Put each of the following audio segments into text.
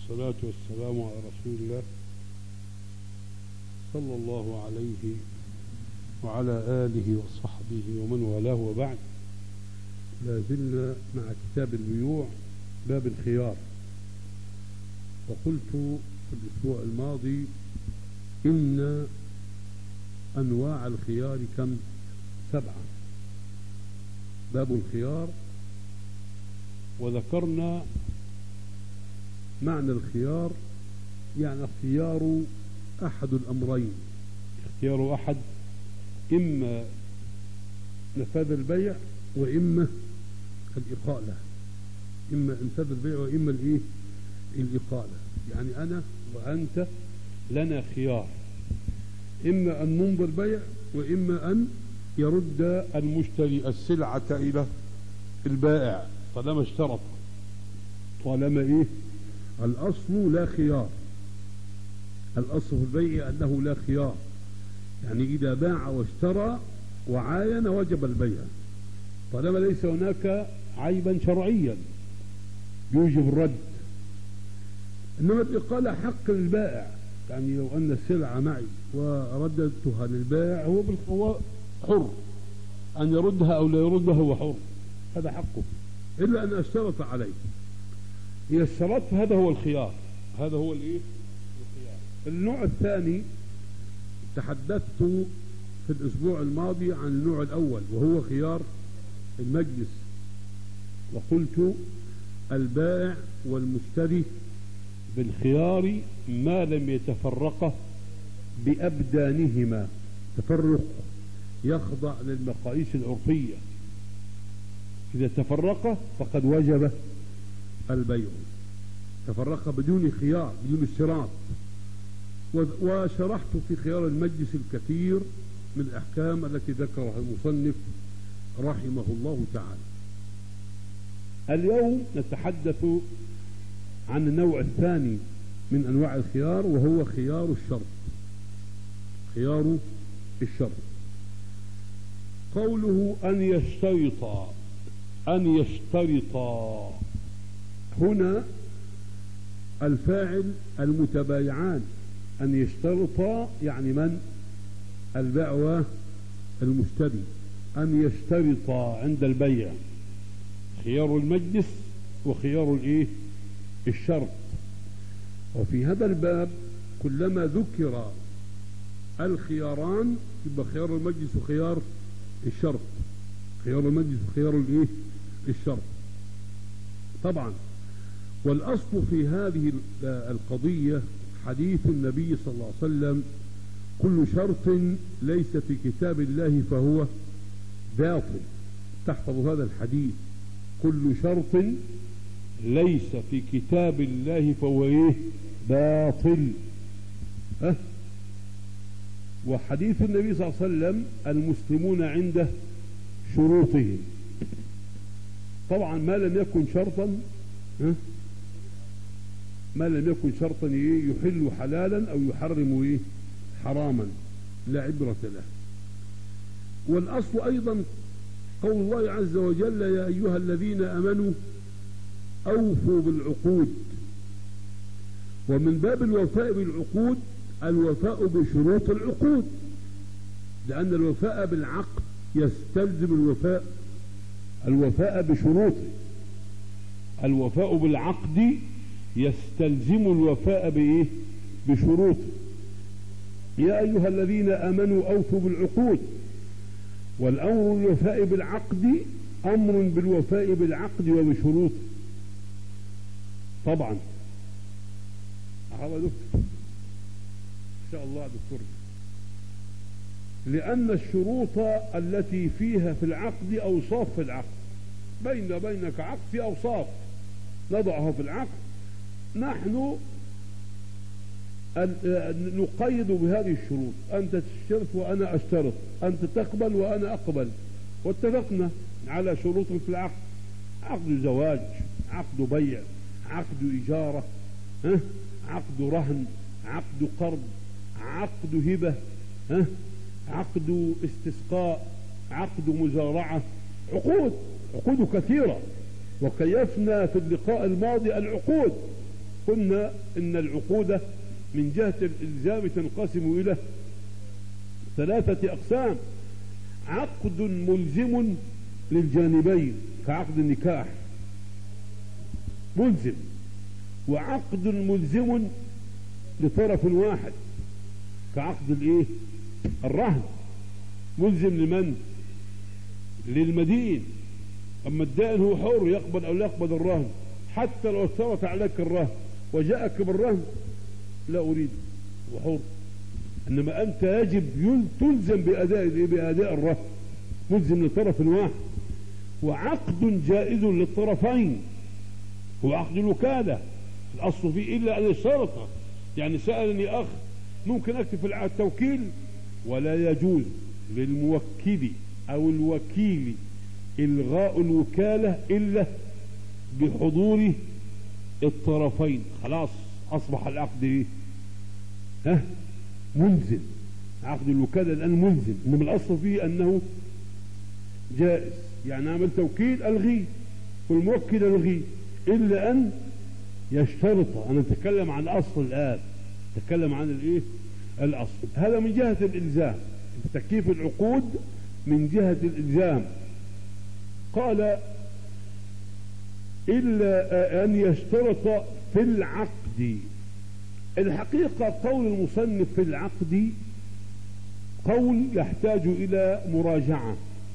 والصلاة والسلام على رسول الله صلى الله عليه وعلى آله وصحبه ومن والاه وبعد لا زلنا مع كتاب البيوع باب الخيار وقلت في الأسبوع الماضي إن أنواع الخيار كم سبعة باب الخيار وذكرنا معنى الخيار يعني اختيار أحد الأمرين اختيار أحد إما نفاذ البيع وإما الإقالة إما انفاذ البيع وإما الإيه الإقالة يعني أنا وأنت لنا خيار إما أن نمضي البيع وإما أن يرد المشتري السلعة إلى البائع طالما اشترط طالما إيه الأصل لا خيار الأصل في البيع أنه لا خيار يعني إذا باع واشترى وعاين وجب البيع طالما ليس هناك عيبا شرعيا يوجب الرد إنما الإقالة حق للبائع يعني لو أن السلعة معي ورددتها للبائع هو هو حر أن يردها أو لا يردها هو حر هذا حقه إلا أن أشترط عليه إذا اشترطت هذا هو الخيار هذا هو الإيه الخيار النوع الثاني تحدثت في الأسبوع الماضي عن النوع الأول وهو خيار المجلس وقلت البائع والمشتري بالخيار ما لم يتفرقا بأبدانهما تفرق يخضع للمقاييس العرفية إذا تفرق فقد وجب البيع تفرق بدون خيار بدون اشتراط وشرحت في خيار المجلس الكثير من الأحكام التي ذكرها المصنف رحمه الله تعالى اليوم نتحدث عن النوع الثاني من أنواع الخيار وهو خيار الشرط خيار الشرط قوله أن يشترط أن يشترط هنا الفاعل المتبايعان أن يشترط يعني من البائع والمشتري أن يشترط عند البيع خيار المجلس وخيار الايه الشرط وفي هذا الباب كلما ذكر الخياران يبقى خيار المجلس وخيار الشرط خيار المجلس وخيار الايه الشرط طبعا والاصل في هذه القضيه حديث النبي صلى الله عليه وسلم كل شرط ليس في كتاب الله فهو باطل تحفظ هذا الحديث كل شرط ليس في كتاب الله فهو ايه باطل أه؟ وحديث النبي صلى الله عليه وسلم المسلمون عنده شروطهم طبعا ما لم يكن شرطا أه؟ ما لم يكن شرطا إيه يحل حلالا او يحرم ايه حراما لا عبرة له والاصل ايضا قول الله عز وجل يا ايها الذين امنوا أوفوا بالعقود ومن باب الوفاء بالعقود الوفاء بشروط العقود لأن الوفاء بالعقد يستلزم الوفاء الوفاء بشروطه الوفاء بالعقد يستلزم الوفاء بإيه بشروطه يا أيها الذين آمنوا أوفوا بالعقود والأمر بالوفاء بالعقد أمر بالوفاء بالعقد وبشروطه طبعا هذا دكتور ان شاء الله دكتور لان الشروط التي فيها في العقد اوصاف في العقد بين وبينك عقد في اوصاف نضعها في العقد نحن نقيد بهذه الشروط انت تشترط وانا اشترط انت تقبل وانا اقبل واتفقنا على شروط في العقد عقد زواج عقد بيع عقد إجارة ها؟ عقد رهن عقد قرض عقد هبة ها؟ عقد استسقاء عقد مزارعة عقود عقود كثيرة وكيفنا في اللقاء الماضي العقود قلنا ان العقود من جهة الالزام تنقسم الى ثلاثة اقسام عقد ملزم للجانبين كعقد النكاح ملزم وعقد ملزم لطرف واحد كعقد الايه الرهن ملزم لمن للمدين اما الدائن هو حر يقبل او لا يقبل الرهن حتى لو اشترط عليك الرهن وجاءك بالرهن لا اريد وحر انما انت يجب تلزم باداء باداء الرهن ملزم لطرف واحد وعقد جائز للطرفين هو عقد الوكاله الاصل فيه الا ان يشترط يعني سالني اخ ممكن اكتب في التوكيل ولا يجوز للموكل او الوكيل الغاء الوكالة الا بحضور الطرفين خلاص اصبح العقد ايه ها ملزم عقد الوكالة الان ملزم انما الاصل فيه انه جائز يعني اعمل توكيل الغيه والموكل الغيه الا ان يشترط انا اتكلم عن اصل الان اتكلم عن الايه الاصل هذا من جهة الالزام تكييف العقود من جهة الالزام قال الا ان يشترط في العقد الحقيقة قول المصنف في العقد قول يحتاج الى مراجعة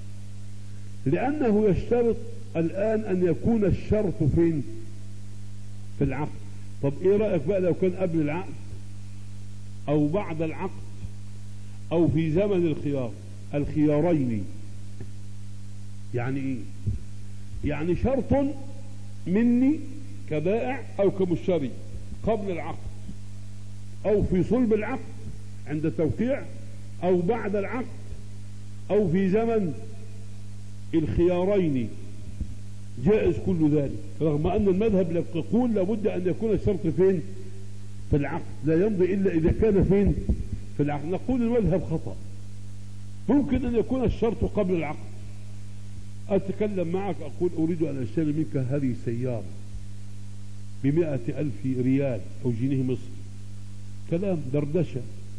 لانه يشترط الان ان يكون الشرط فين في العقد طب ايه رأيك بقى لو كان قبل العقد او بعد العقد او في زمن الخيار الخيارين يعني ايه يعني شرط مني كبائع او كمشتري قبل العقد او في صلب العقد عند التوقيع او بعد العقد او في زمن الخيارين جائز كل ذلك رغم ان المذهب يقول لابد ان يكون الشرط فين في العقد لا يمضي الا اذا كان فين في العقد نقول المذهب خطأ ممكن ان يكون الشرط قبل العقد اتكلم معك اقول اريد ان اشتري منك هذه السيارة بمئة الف ريال او جنيه مصري كلام دردشة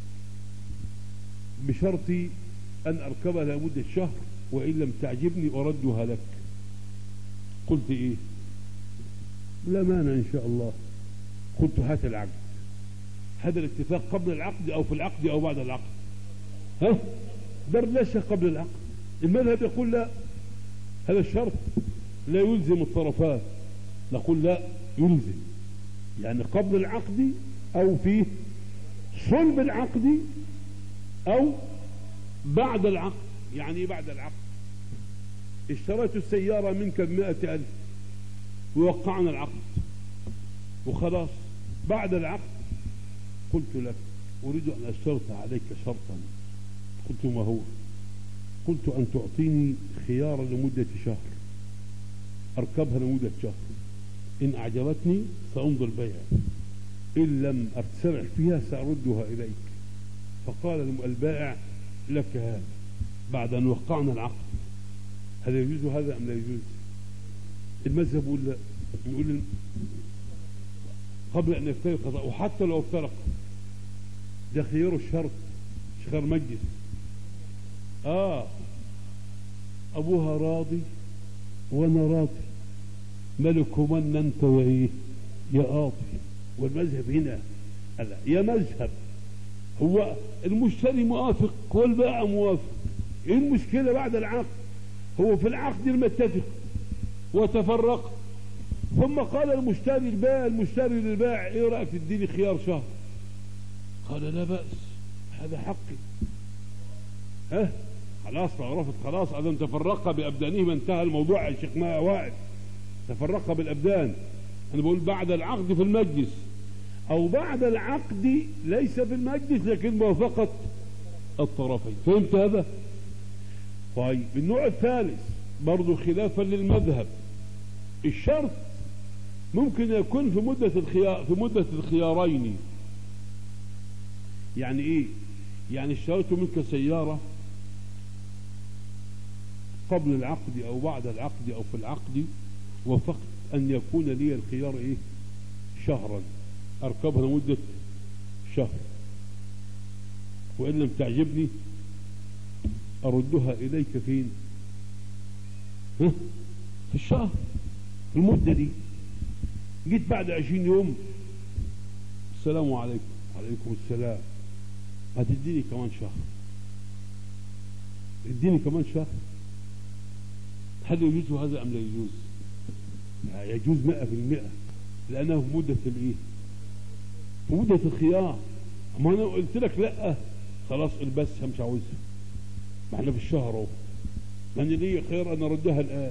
بشرطي ان اركبها لمدة شهر وان لم تعجبني اردها لك قلت ايه لا مانع ان شاء الله قلت هات العقد هذا الاتفاق قبل العقد او في العقد او بعد العقد ها دردشة قبل العقد المذهب يقول لا هذا الشرط لا يلزم الطرفات نقول لا يلزم يعني قبل العقد او في صلب العقد او بعد العقد يعني ايه بعد العقد اشتريت السيارة منك بمائة ألف ووقعنا العقد وخلاص بعد العقد قلت لك أريد أن أشترط عليك شرطا قلت ما هو قلت أن تعطيني خيارا لمدة شهر أركبها لمدة شهر إن أعجبتني سأمضي البيع إن لم أتسرع فيها سأردها إليك فقال البائع لك هذا بعد أن وقعنا العقد هل يجوز هذا أم لا يجوز المذهب يقول لا يقول قبل أن يفترق وحتى لو افترق ده خيار الشرط خيار مجلس آه أبوها راضي وأنا راضي ملك من أنت وإيه يا قاضي والمذهب هنا لا يا مذهب هو المشتري موافق والبائع موافق ايه المشكلة بعد العقد هو في العقد المتفق وتفرق ثم قال المشتري البائع المشتري للبائع ايه رأيك تديني خيار شهر قال لا بأس هذا حقي ها خلاص عرفت خلاص اذا تفرق بابدانهما انتهى الموضوع يا شيخ ما وائل تفرق بالابدان انا بقول بعد العقد في المجلس او بعد العقد ليس في المجلس لكن موافقة الطرفين فهمت هذا طيب النوع الثالث برضو خلافا للمذهب الشرط ممكن يكون في مدة الخيار في مدة الخيارين يعني ايه يعني اشتريت منك سيارة قبل العقد او بعد العقد او في العقد وفقت ان يكون لي الخيار ايه شهرا أركبها لمدة شهر وإن لم تعجبني أردها إليك فين ها في الشهر في المدة دي جيت بعد عشرين يوم السلام عليكم وعليكم السلام هتديني كمان شهر اديني كمان شهر هل يجوز هذا أم لا يجوز لا يجوز مئة في المئة لأنه في مدة الإيه في مدة الخيار ما أنا قلت لك لا خلاص البسها مش عاوزها ما احنا في الشهر اهو ما انا ليا خير انا اردها الان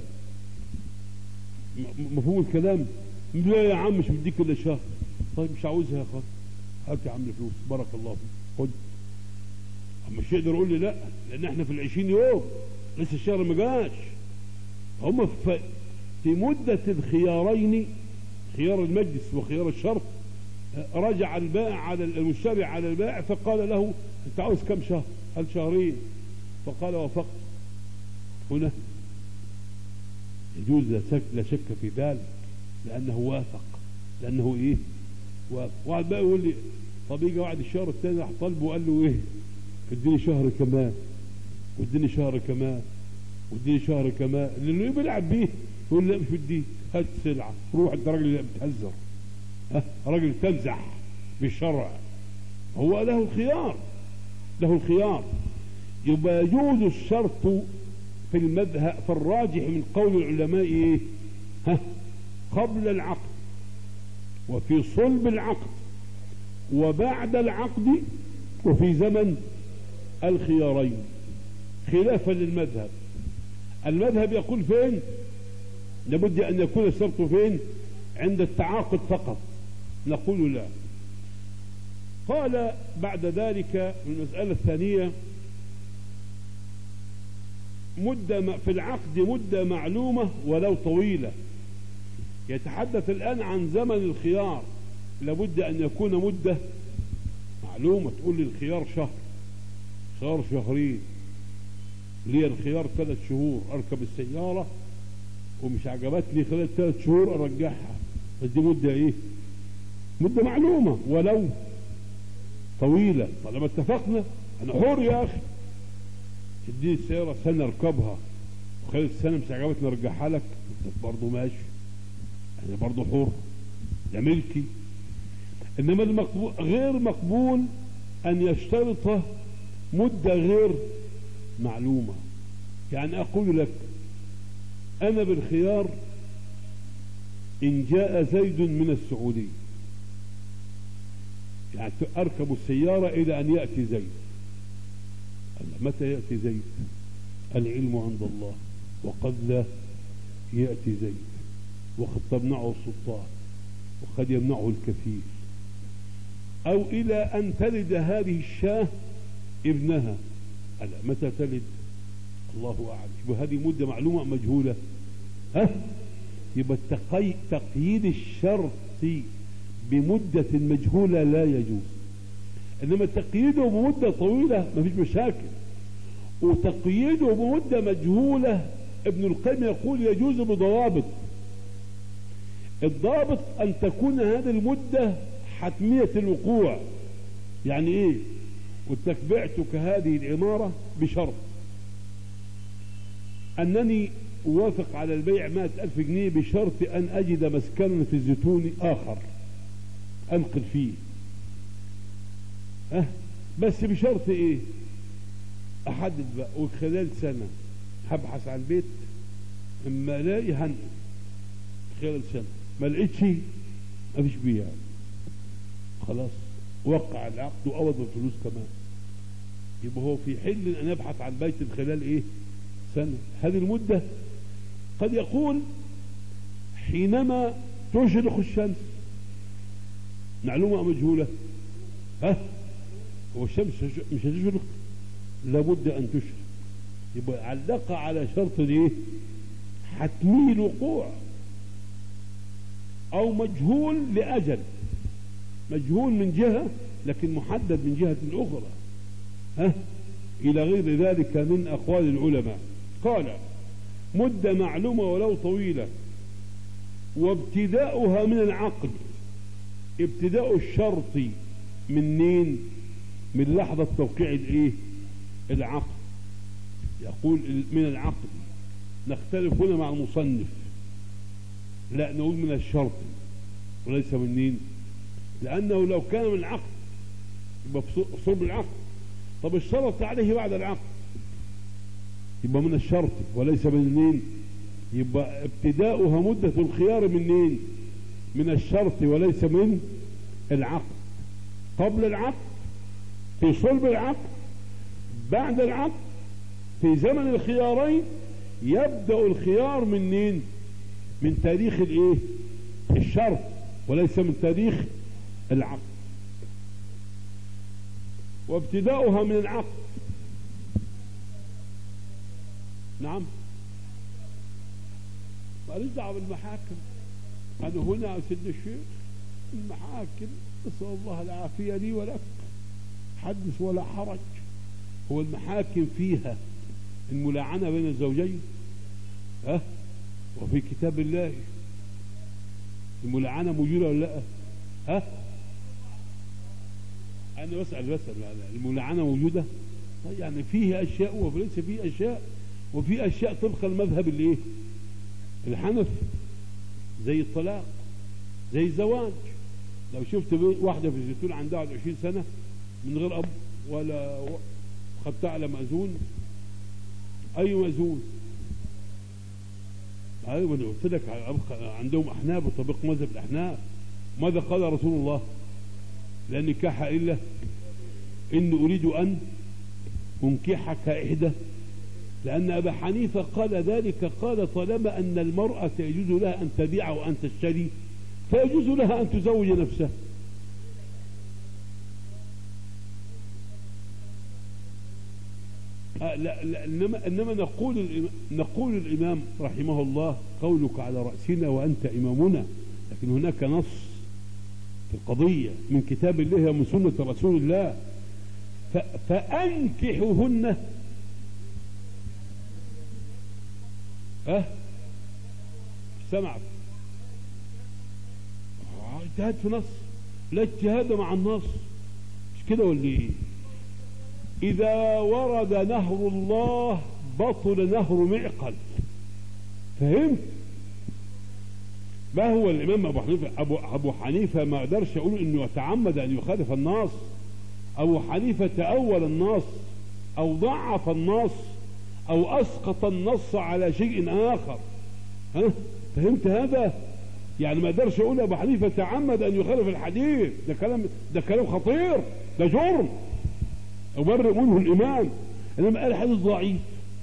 م- مفهوم الكلام لا يا عم مش بديك الا شهر طيب مش عاوزها يا خالد هات يا عم الفلوس بارك الله فيك خد اما مش يقدر يقول لي لا لان احنا في العشرين يوم لسه الشهر ما جاش هم في في مدة الخيارين خيار المجلس وخيار الشرط رجع البائع على المشتري على البائع فقال له انت عاوز كم شهر هل شهرين فقال وافقت هنا يجوز لا شك, لا شك في ذلك لانه وافق لانه ايه وافق واحد بقى يقول لي طب يجي واحد الشهر الثاني راح طالبه وقال له ايه اديني شهر كمان واديني شهر كمان واديني شهر كمان اللي بيلعب بيه يقول لا مش بديك هات سلعه روح انت راجل بتهزر ها راجل تمزح بالشرع هو له الخيار له الخيار يبقى يجوز الشرط في المذهب في الراجح من قول العلماء ايه ها قبل العقد وفي صلب العقد وبعد العقد وفي زمن الخيارين خلافا للمذهب المذهب يقول فين لابد ان يكون الشرط فين عند التعاقد فقط نقول لا قال بعد ذلك المسألة الثانية مدة في العقد مدة معلومة ولو طويلة يتحدث الآن عن زمن الخيار لابد أن يكون مدة معلومة تقول لي الخيار شهر خيار شهرين لي الخيار ثلاث شهور أركب السيارة ومش عجبتني خلال ثلاث شهور أرجعها بس دي مدة إيه مدة معلومة ولو طويلة طالما اتفقنا أنا حر يا أخي تديني السيارة سنة اركبها وخلال السنة مش عجبتني ارجعها لك انت برضه ماشي انا برضه حر ده ملكي انما المقبول غير مقبول ان يشترط مدة غير معلومة يعني اقول لك انا بالخيار ان جاء زيد من السعودية يعني اركب السيارة الى ان يأتي زيد متى يأتي زيد العلم عند الله وقد لا يأتي زيد وقد تمنعه السلطان وقد يمنعه الكفيل أو إلى أن تلد هذه الشاة ابنها ألا متى تلد الله أعلم يبقى هذه مدة معلومة مجهولة ها يبقى التقي... تقييد الشرط بمدة مجهولة لا يجوز انما تقييده بمدة طويلة ما فيش مشاكل وتقييده بمدة مجهولة ابن القيم يقول يجوز بضوابط الضابط ان تكون هذه المدة حتمية الوقوع يعني ايه قلت لك بعتك هذه العمارة بشرط انني اوافق على البيع مائة الف جنيه بشرط ان اجد مسكنا في الزيتون اخر انقل فيه أه بس بشرط ايه احدد بقى وخلال سنة هبحث عن بيت اما الاقي هنقل خلال سنة ما لقيتش مفيش بيع خلاص وقع العقد وقبض الفلوس كمان يبقى هو في حل ان يبحث عن بيت خلال ايه سنة هذه المدة قد يقول حينما تشرق الشمس معلومة مجهولة ها هو الشمس مش هتشرق لابد ان تشرق يبقى علق على شرط ايه حتمي الوقوع او مجهول لاجل مجهول من جهة لكن محدد من جهة اخرى ها الى غير ذلك من اقوال العلماء قال مدة معلومة ولو طويلة وابتداؤها من العقد ابتداء الشرط منين من لحظة توقيع الايه العقد يقول من العقد نختلف هنا مع المصنف لا نقول من الشرط وليس منين لأنه لو كان من العقد يبقى في صلب العقد طب الشرط عليه بعد العقد يبقى من الشرط وليس من منين يبقى ابتداؤها مدة الخيار منين من الشرط وليس من العقد قبل العقد في صلب العقد بعد العقد في زمن الخيارين يبدأ الخيار منين من تاريخ الايه الشرط وليس من تاريخ العقد وابتداؤها من العقد نعم ماليش دعوه بالمحاكم انا هنا يا سيدنا الشيخ المحاكم نسال الله العافيه لي ولك حدث ولا حرج هو المحاكم فيها الملاعنه بين الزوجين ها وفي كتاب الله الملاعنه موجوده ولا لا ها انا بسال بسال الملاعنه موجوده طيب يعني فيه اشياء وليس فيه اشياء وفي اشياء طبق المذهب الايه الحنف زي الطلاق زي الزواج لو شفت واحده في الزيتون عندها 21 سنه من غير اب ولا خدتها على مأذون اي مأذون ايوه انا قلت لك عندهم احناف وطبق مذهب الاحناف ماذا قال رسول الله لا نكاح الا ان اريد ان انكحك احدى لأن أبا حنيفة قال ذلك قال طالما أن المرأة يجوز لها أن تبيع وأن تشتري فيجوز لها أن تزوج نفسها آه لا لا إنما, إنما نقول نقول الإمام رحمه الله قولك على رأسنا وأنت إمامنا لكن هناك نص في القضية من كتاب الله ومن سنة رسول الله فأنكحوهن ها سمعت اجتهاد في نص لا اجتهاد مع النص مش كده ولا ايه اذا ورد نهر الله بطل نهر معقل فهمت ما هو الامام ابو حنيفه ابو ابو حنيفه ما اقدرش اقول انه يتعمد ان يخالف النص ابو حنيفه تاول النص او ضعف النص او اسقط النص على شيء اخر ها فهمت هذا يعني ما اقدرش اقول ابو حنيفه تعمد ان يخالف الحديث ده كلام ده كلام خطير ده جرم ابرئ منه الامام انما قال الحديث ضعيف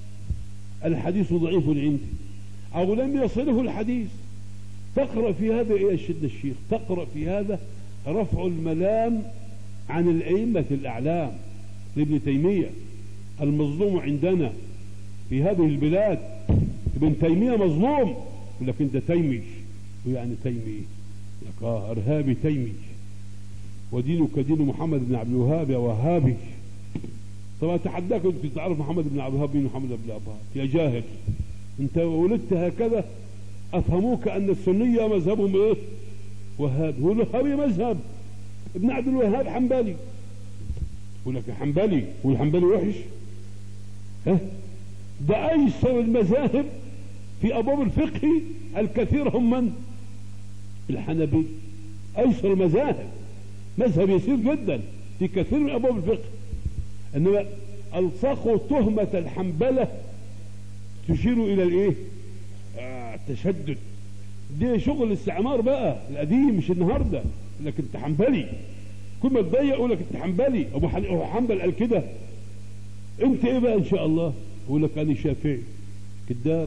الحديث ضعيف عندي او لم يصله الحديث تقرا في هذا ايه يا سيدنا الشيخ تقرا في هذا رفع الملام عن الائمه الاعلام لابن تيميه المظلوم عندنا في هذه البلاد ابن تيمية مظلوم يقول لك انت تيمي ويعني تيمي لك اه ارهابي تيمي ودينك دين محمد بن عبد الوهاب يا وهابي طب اتحداك انت تعرف محمد بن عبد الوهاب مين محمد بن عبد الوهاب يا جاهل انت ولدت هكذا افهموك ان السنية مذهبهم ايه وهاب هو الوهابي مذهب ابن عبد الوهاب حنبلي يقول لك حنبلي والحنبلي وحش ها ده ايسر المذاهب في ابواب الفقه الكثير هم من الحنبي ايسر المذاهب مذهب يسير جدا في كثير من ابواب الفقه انما الصقوا تهمة الحنبلة تشير الى الايه آه التشدد دي شغل الاستعمار بقى القديم مش النهارده لكن انت حنبلي كل ما تضيق يقول لك انت حنبلي ابو حنبل قال كده انت ايه بقى ان شاء الله يقول لك أنا شافعي كذاب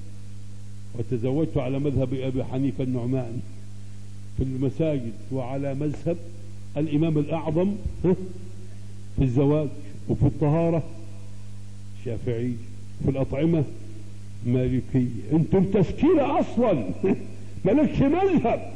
وتزوجت على مذهب أبي حنيفة النعمان في المساجد وعلى مذهب الإمام الأعظم في الزواج وفي الطهارة شافعي في الأطعمة مالكي انتم تشكيلة أصلا مالكش مذهب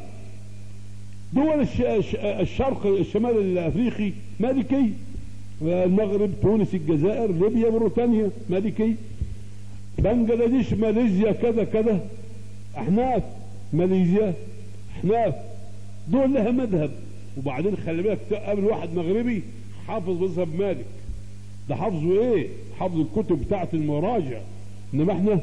دول الشرق الشمال الأفريقي مالكي المغرب تونس الجزائر ليبيا موريتانيا مالكي بنجلاديش ماليزيا كذا كذا احناف ماليزيا احناف دول لها مذهب وبعدين خلي بالك قبل واحد مغربي حافظ مذهب مالك ده حافظه ايه حافظ الكتب بتاعت المراجع انما احنا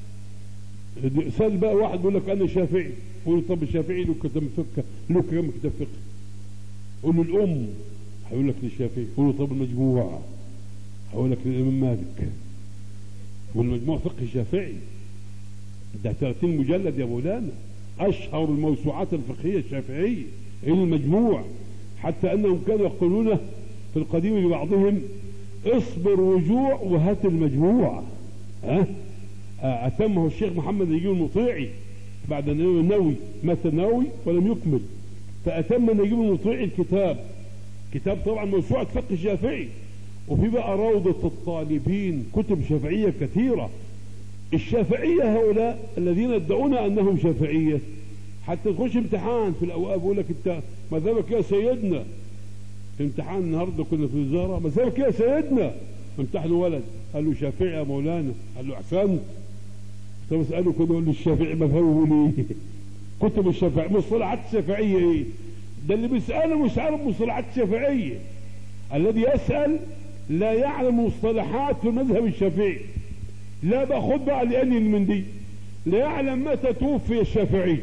سال بقى واحد بيقول لك انا شافعي يقول طب الشافعي له كتاب فقه له كم كتاب فقه قول له الام هيقول لك للشافعي قول له طب المجموع هقول لك للامام مالك والمجموع فقه الشافعي ده 30 مجلد يا مولانا اشهر الموسوعات الفقهيه الشافعيه ايه المجموع حتى انهم كانوا يقولون في القديم لبعضهم اصبر وجوع وهات المجموع ها اتمه الشيخ محمد نجيب المطيعي بعد ان النووي مات النووي ولم يكمل فاتم نجيب المطيعي الكتاب كتاب طبعا موسوعه فقه الشافعي وفي بقى روضة الطالبين كتب شافعية كثيرة الشافعية هؤلاء الذين يدعون أنهم شافعية حتى تخش امتحان في الأوقات بيقول لك أنت مذهبك يا سيدنا في امتحان النهارده كنا في الوزارة مذهبك يا سيدنا امتحن ولد قال له شافعي يا مولانا قال له أحسنت طب اسأله كده يقول له الشافعي مذهبه ليه كتب الشافعي مصطلحات الشافعية ايه ده اللي بيسأله مش عارف مصطلحات الشافعية الذي يسأل لا يعلم مصطلحات في المذهب الشافعي لا باخد بقى لأني من دي لا يعلم متى توفي الشافعي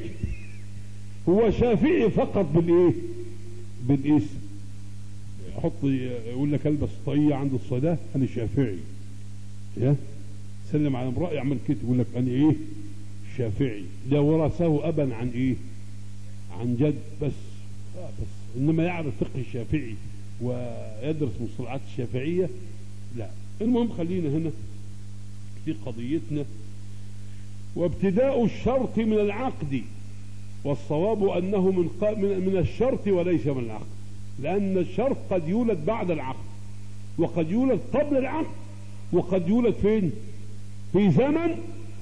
هو شافعي فقط بالايه بالاسم حط يقول لك البس طاقية عند الصلاة انا شافعي يا سلم على امرأة يعمل كده يقول لك انا ايه شافعي ده ورثه ابا عن ايه عن جد بس آه بس انما يعرف فقه الشافعي ويدرس مصطلحات الشافعية لا المهم خلينا هنا في قضيتنا وابتداء الشرط من العقد والصواب أنه من, من الشرط وليس من العقد لأن الشرط قد يولد بعد العقد وقد يولد قبل العقد وقد يولد فين في زمن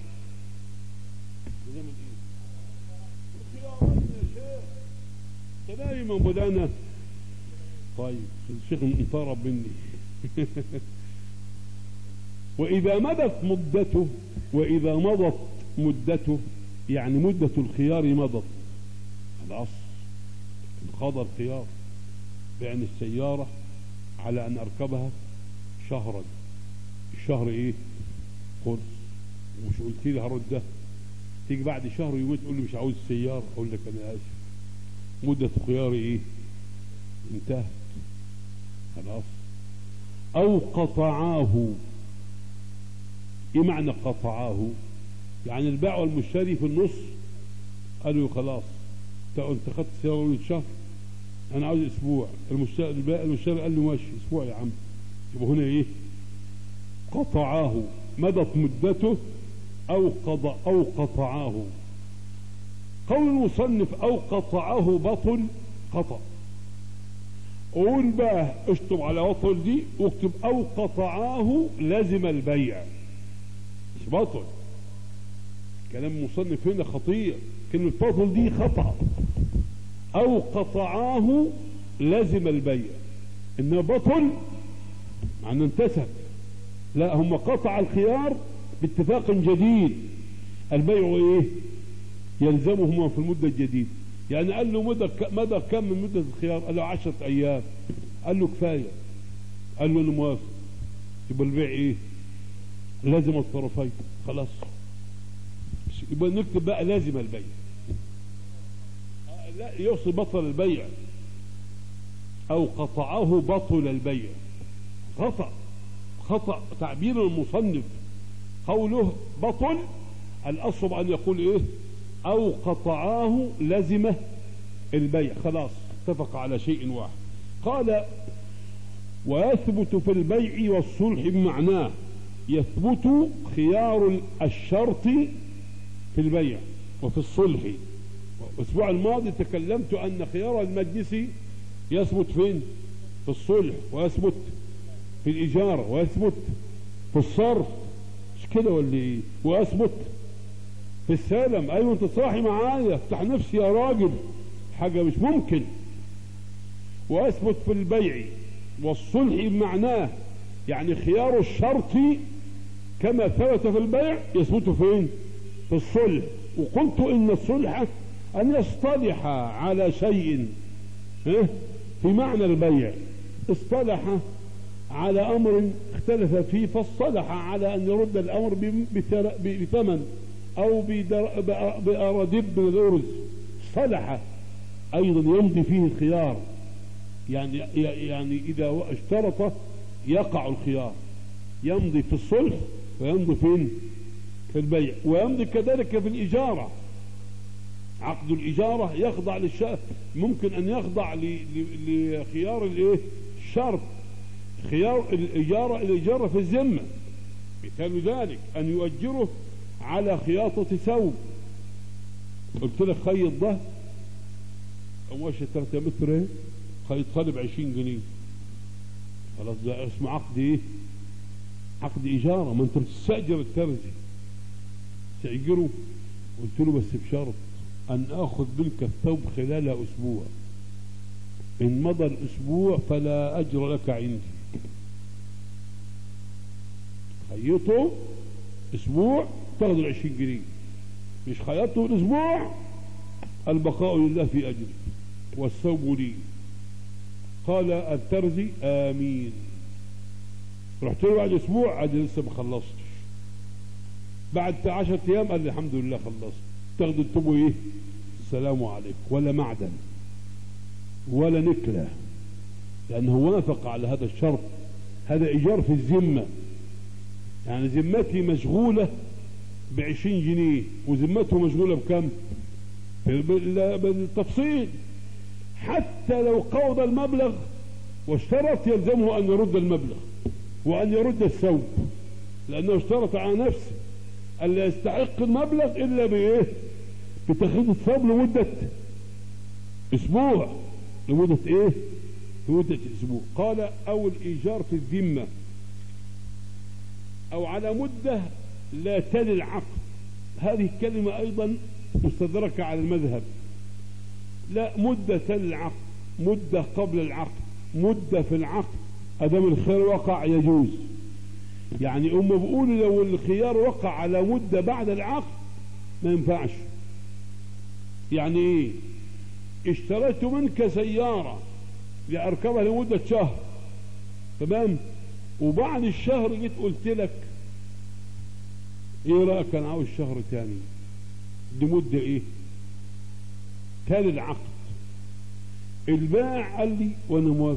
دائما بدأنا طيب الشيخ انطرب مني وإذا مضت مدته وإذا مضت مدته يعني مدة الخيار مضت خلاص انقضى الخيار بأن السيارة على أن أركبها شهرا الشهر إيه قرص ومش قلت لي هردها تيجي بعد شهر يومين تقول لي مش عاوز السيارة أقول لك أنا آسف مدة خياري إيه انتهت خلاص أو قطعاه ايه معنى قطعاه يعني البائع والمشتري في النص قالوا خلاص انت خدت سيارة لمدة شهر انا عاوز اسبوع المشتري البائع المشتري قال له ماشي اسبوع يا عم يبقى هنا ايه قطعاه مضت مدته او قضى او قطعاه قول المصنف او قطعه بطل قطع قول بقى اشطب على بطل دي واكتب او قطعاه لازم البيع مش بطل كلام المصنف هنا خطير كلمة بطل دي خطأ او قطعاه لازم البيع انه بطل معنى انتسب لا هم قطع الخيار باتفاق جديد البيع ايه يلزمهما في المدة الجديدة يعني قال له مدى مدى كم من مدة الخيار قال له عشرة ايام قال له كفاية قال له انا موافق يبقى البيع ايه لازم الطرفين خلاص يبقى نكتب بقى لازم البيع لا يوصي بطل البيع او قطعه بطل البيع خطأ خطأ تعبير المصنف قوله بطل الاصل ان يقول ايه او قطعاه لزمه البيع خلاص اتفق على شيء واحد قال ويثبت في البيع والصلح بمعناه يثبت خيار الشرط في البيع وفي الصلح الاسبوع الماضي تكلمت ان خيار المجلس يثبت فين في الصلح ويثبت في الاجارة ويثبت في الصرف مش كده ولا ايه ويثبت في السلم ايوه انت صاحي معايا افتح نفسي يا راجل حاجة مش ممكن واثبت في البيع والصلح بمعناه يعني خيار الشرط كما ثبت في البيع يثبت فين في الصلح وقلت ان الصلح أن يصطلح على شيء إيه؟ في معنى البيع اصطلح على أمر اختلف فيه فاصطلح على أن يرد الأمر بثمن أو بأرادب من الأرز اصطلح أيضا يمضي فيه الخيار يعني يعني إذا اشترط يقع الخيار يمضي في الصلح ويمضي فين في البيع ويمضي كذلك في الإجارة عقد الإجارة يخضع للشرط ممكن أن يخضع لخيار الايه الشرط خيار الإجارة الإجارة في الذمة مثال ذلك أن يؤجره على خياطة ثوب قلت لك خيط ده قماشة 3 متر ايه خيط طالب 20 جنيه خلاص ده اسمه عقد ايه عقد إجارة ما انت بتستأجر الترزي تأجره قلت له بس بشرط أن آخذ منك الثوب خلال أسبوع إن مضى الأسبوع فلا أجر لك عندي خيطه أسبوع تاخذ العشرين جنيه مش خيطته الأسبوع البقاء لله في أجري والثوب لي قال الترزي آمين رحت له بعد أسبوع عاد لسه ما خلصتش بعد عشرة أيام قال لي الحمد لله خلصت تاخد التوب إيه السلام عليكم ولا معدن ولا نكلة لأنه وافق على هذا الشرط هذا إيجار في الذمة يعني ذمتي مشغولة بعشرين جنيه وذمته مشغولة بكم بالتفصيل حتى لو قوض المبلغ واشترط يلزمه أن يرد المبلغ وأن يرد الثوب لأنه اشترط على نفسه أن لا يستحق المبلغ إلا بإيه بتخذ الثوب لمدة أسبوع لمدة إيه لمدة أسبوع قال أو الإيجار في الذمة أو على مدة لا تلي العقد هذه الكلمة أيضا مستدركة على المذهب لا مدة تلي العقد مدة قبل العقد مدة في العقد أدام الخير وقع يجوز يعني هم بيقولوا لو الخيار وقع على مدة بعد العقد ما ينفعش يعني ايه اشتريت منك سيارة لأركبها لمدة شهر تمام وبعد الشهر جيت قلت لك ايه رأيك انا عاوز شهر تاني دي مدة ايه تالي العقد البائع قال لي وانا موافق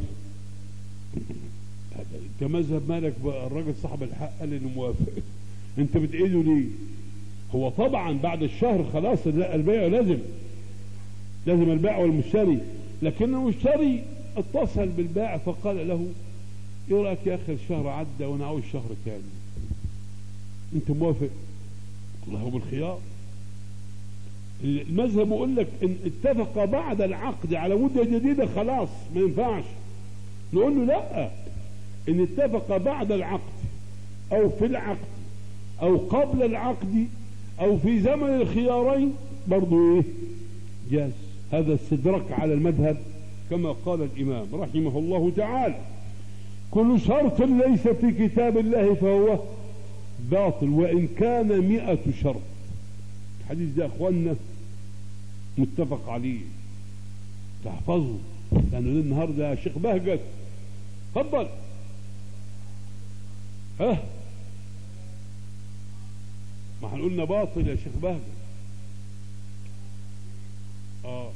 انت مذهب مالك بقى الراجل صاحب الحق قال انه موافق انت بتعيده ليه هو طبعا بعد الشهر خلاص البيع لازم لازم البائع والمشتري لكن المشتري اتصل بالبائع فقال له ايه رايك يا اخي الشهر عدى وانا عاوز شهر تاني انت موافق الله هو بالخيار المذهب يقول لك ان اتفق بعد العقد على مده جديده خلاص ما ينفعش نقول له لا ان اتفق بعد العقد او في العقد او قبل العقد او في زمن الخيارين برضو ايه جاز هذا استدرك على المذهب كما قال الامام رحمه الله تعالى كل شرط ليس في كتاب الله فهو باطل وان كان مئة شرط الحديث ده اخواننا متفق عليه تحفظه لانه النهارده شيخ بهجت تفضل ها ما احنا قلنا باطل يا شيخ بهجت اه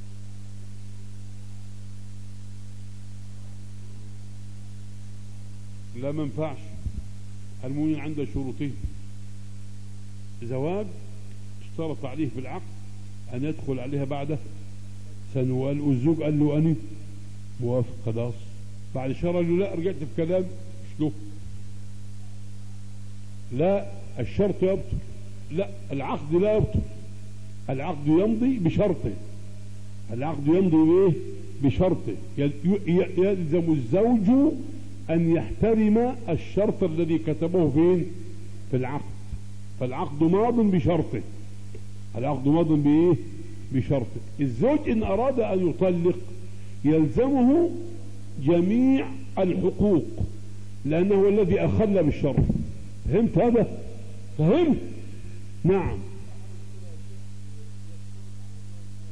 لا ما ينفعش المؤمن عنده شروطين زواج اشترط عليه في العقد ان يدخل عليها بعد سنة والزوج قال له اني موافق خلاص بعد شهر قال له لا رجعت في كلام مش له لا الشرط يبطل لا العقد لا يبطل العقد يمضي بشرطه العقد يمضي بايه بشرطه يلزم الزوج ان يحترم الشرط الذي كتبه فين في العقد فالعقد ماض بشرطه العقد ماض بايه بشرطه الزوج ان اراد ان يطلق يلزمه جميع الحقوق لانه هو الذي اخل بالشرط فهمت هذا فهمت نعم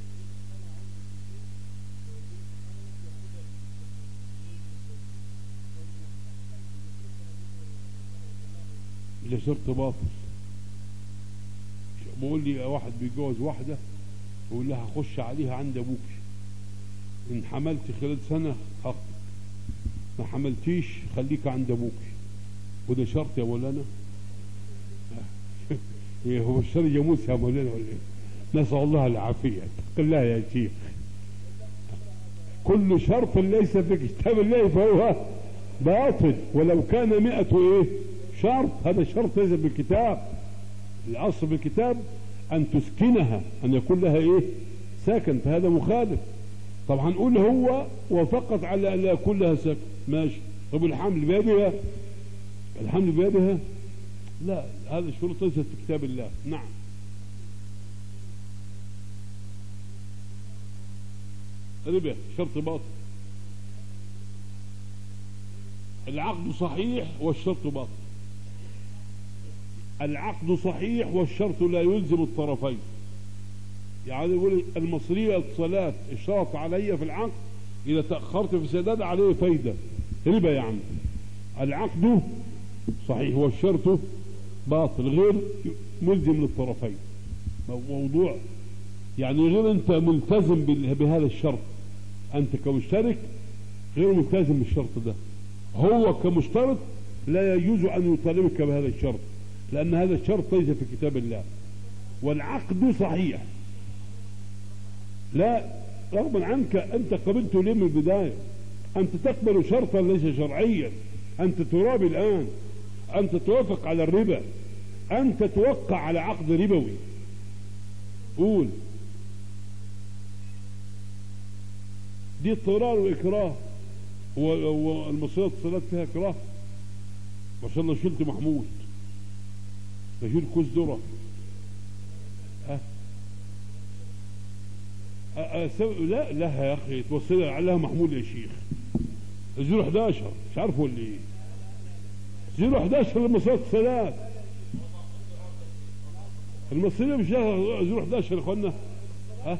ده شرط باطل بقول لي واحد بيتجوز واحدة ويقول لها خش عليها عند ابوك ان حملت خلال سنة هخطب ما حملتيش خليك عند ابوك وده شرط يا مولانا إيه هو الشر جاموس يا مولانا ولا ايه نسأل الله العافية اتق الله يا شيخ كل شرط ليس في كتاب الله فهو باطل ولو كان مئة ايه شرط هذا شرط ليس في الكتاب الاصل في الكتاب ان تسكنها ان يكون لها ايه سكن فهذا مخالف طبعا نقول هو وفقط على ان لا يكون لها سكن ماشي طب الحمل بيدها الحمل بيدها لا هذا الشروط ليست في كتاب الله نعم ربا شرط باطل العقد صحيح والشرط باطل العقد صحيح والشرط لا يلزم الطرفين يعني يقول المصرية اتصالات اشترط علي في العقد إذا تأخرت في السداد عليه فايدة ربا يعني العقد صحيح والشرط باطل غير ملزم للطرفين موضوع يعني غير انت ملتزم بهذا الشرط انت كمشترك غير ملتزم بالشرط ده هو كمشترط لا يجوز ان يطالبك بهذا الشرط لان هذا الشرط ليس في كتاب الله والعقد صحيح لا رغما عنك انت قبلته ليه من البداية انت تقبل شرطا ليس شرعيا انت ترابي الان انت توافق على الربا انت توقع على عقد ربوي قول دي اضطرار واكراه والمصرية اتصالات فيها اكراه ما شاء الله شلت محمود بشيل كوز ذره أه. أه لا لا يا اخي توصل عليها محمود يا شيخ زيرو 11 مش عارف ولا ايه زيرو 11 لمصرية اتصالات المصرية مش زيرو 11 يا اخوانا ها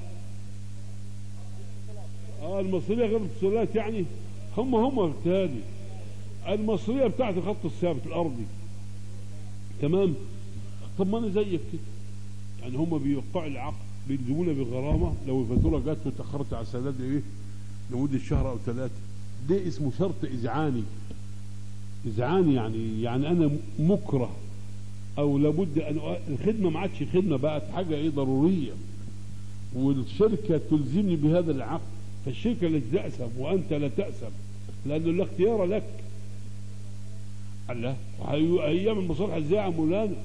اه المصرية غير الاتصالات يعني هم هم بالتالي المصرية بتاعت الخط الثابت الارضي تمام طب ما انا زيك كده يعني هم بيوقعوا العقد بيلزمونا بغرامة لو الفاتورة جت وتأخرت على السداد ايه لمدة شهر او ثلاثة ده اسمه شرط اذعاني اذعاني يعني يعني انا مكره او لابد ان الخدمة ما عادش خدمة بقت حاجة ايه ضرورية والشركة تلزمني بهذا العقد فالشركة التي تأسم وانت لا تأسم لانه لا اختيار لك الله ايام المصالح ازاي يا مولانا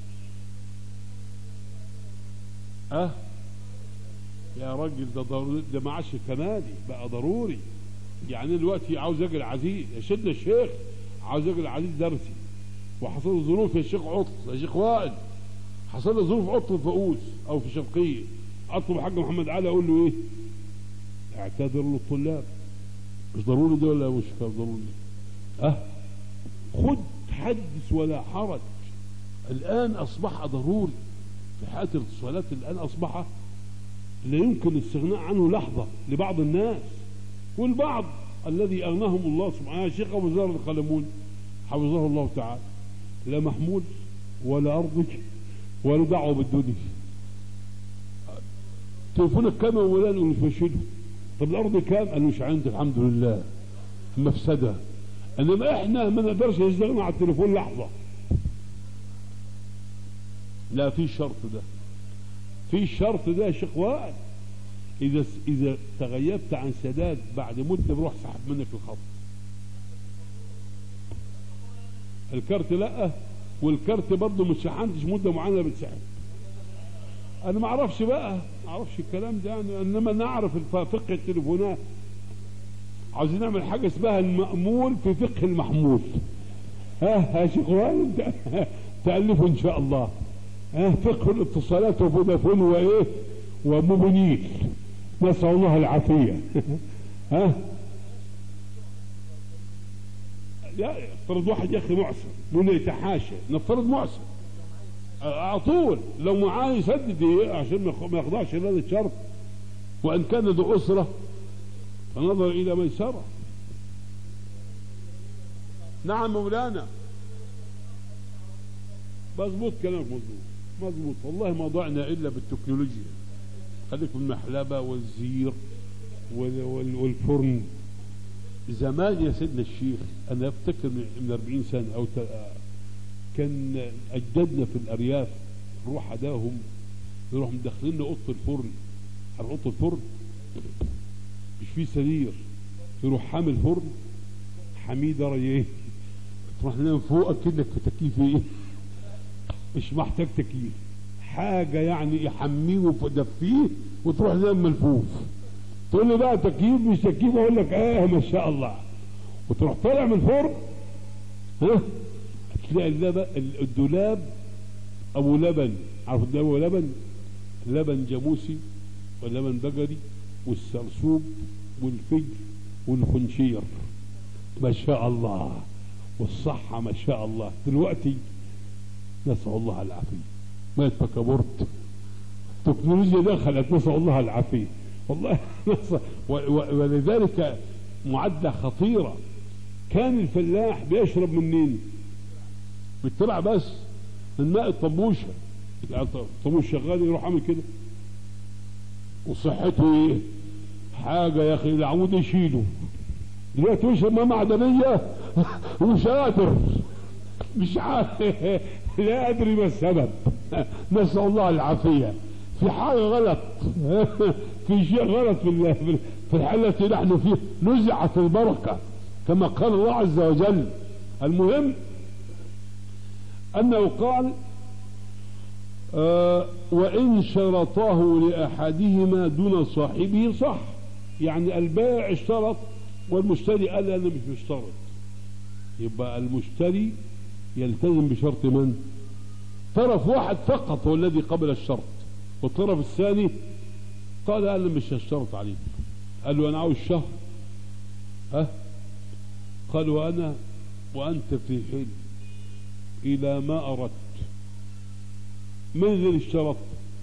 اه يا راجل ده ضروري ده ما عادش كنادي بقى ضروري يعني دلوقتي عاوز اجي العزيز يا سيدنا الشيخ عاوز اجي العزيز درسي وحصل له ظروف يا شيخ عطل يا شيخ وائل حصل له ظروف عطل في فؤوس او في شرقيه اطلب الحاج محمد علي اقول له ايه اعتذر للطلاب مش ضروري ده ولا مش ضروري اه خد حدث ولا حرج الان اصبح ضروري في حياة الاتصالات الآن أصبح لا يمكن الاستغناء عنه لحظة لبعض الناس والبعض الذي أغناهم الله سبحانه الشيخ أبو زار القلمون حفظه الله تعالى لا محمول ولا أرضك ولا دعوة بالدنيا تليفونك كام يا مولانا يقول فشله طب الأرض كام قال مش عندي الحمد لله مفسدة إنما إحنا ما نقدرش نستغنى على التليفون لحظة لا في شرط ده في الشرط ده يا شيخ وائل اذا اذا تغيبت عن سداد بعد مده بروح سحب منك الخط الكارت لا والكارت برضه مش شحنتش مده معينه بتسحب انا ما اعرفش بقى ما اعرفش الكلام ده يعني انما نعرف فقه التليفونات عاوزين نعمل حاجه اسمها المأمول في فقه المحمول ها يا شيخ وائل تألفوا ان شاء الله ها فقه الاتصالات وفودافون وايه وموبينيل نسأل الله العافية ها لا افترض واحد يا اخي معسر يقول لي تحاشى نفترض معسر على طول لو معاه يسدد إيه عشان ما يخضعش لهذا الشرط وان كان ذو اسره فنظر الى ميسره نعم مولانا مظبوط كلامك مظبوط مظبوط والله ما ضعنا الا بالتكنولوجيا خليك في المحلبه والزير وال- وال- والفرن زمان يا سيدنا الشيخ انا افتكر من من 40 سنه او ت- كان اجدادنا في الارياف نروح عداهم نروح مدخلين اوضه الفرن على اوضه الفرن مش فيه سرير يروح حامل فرن حميه درجه ايه تروح نام فوق اكنك في تكييف ايه مش محتاج تكييف حاجه يعني يحميه ويدفيه وتروح نام ملفوف تقول لي بقى تكييف مش تكييف اقول لك اه ما شاء الله وتروح طالع من الفرن ها تلاقي اللبن الدولاب ابو لبن عارف الدولاب ابو لبن لبن جاموسي ولبن بقري والسرسوب والفجر والخنشير ما شاء الله والصحة ما شاء الله دلوقتي نسأل الله العافية ما تكبرت التكنولوجيا دخلت نسأل الله العافية والله نسأل و- و- ولذلك معدة خطيرة كان الفلاح بيشرب منين بالتبع بس من ماء الطنبوشة يعني الطنبوش شغال يروح عامل كده وصحته ايه حاجة يا اخي العمود يشيله دلوقتي يشرب ماء معدنية ومش قادر مش عارف لا ادري ما السبب نسأل الله العافية في حاجة غلط في شيء غلط في ال- في الحالة التي نحن فيه نزعت البركة كما قال الله عز وجل المهم أنه قال آه وإن شرطاه لأحدهما دون صاحبه صح يعني البائع اشترط والمشتري قال أنا مش مشترط يبقى المشتري يلتزم بشرط من طرف واحد فقط هو الذي قبل الشرط والطرف الثاني قال أنا مش هشترط عليك قال له أنا عاوز شهر ها قال وأنا وأنت في حل إلى ما أردت من الذي اشترط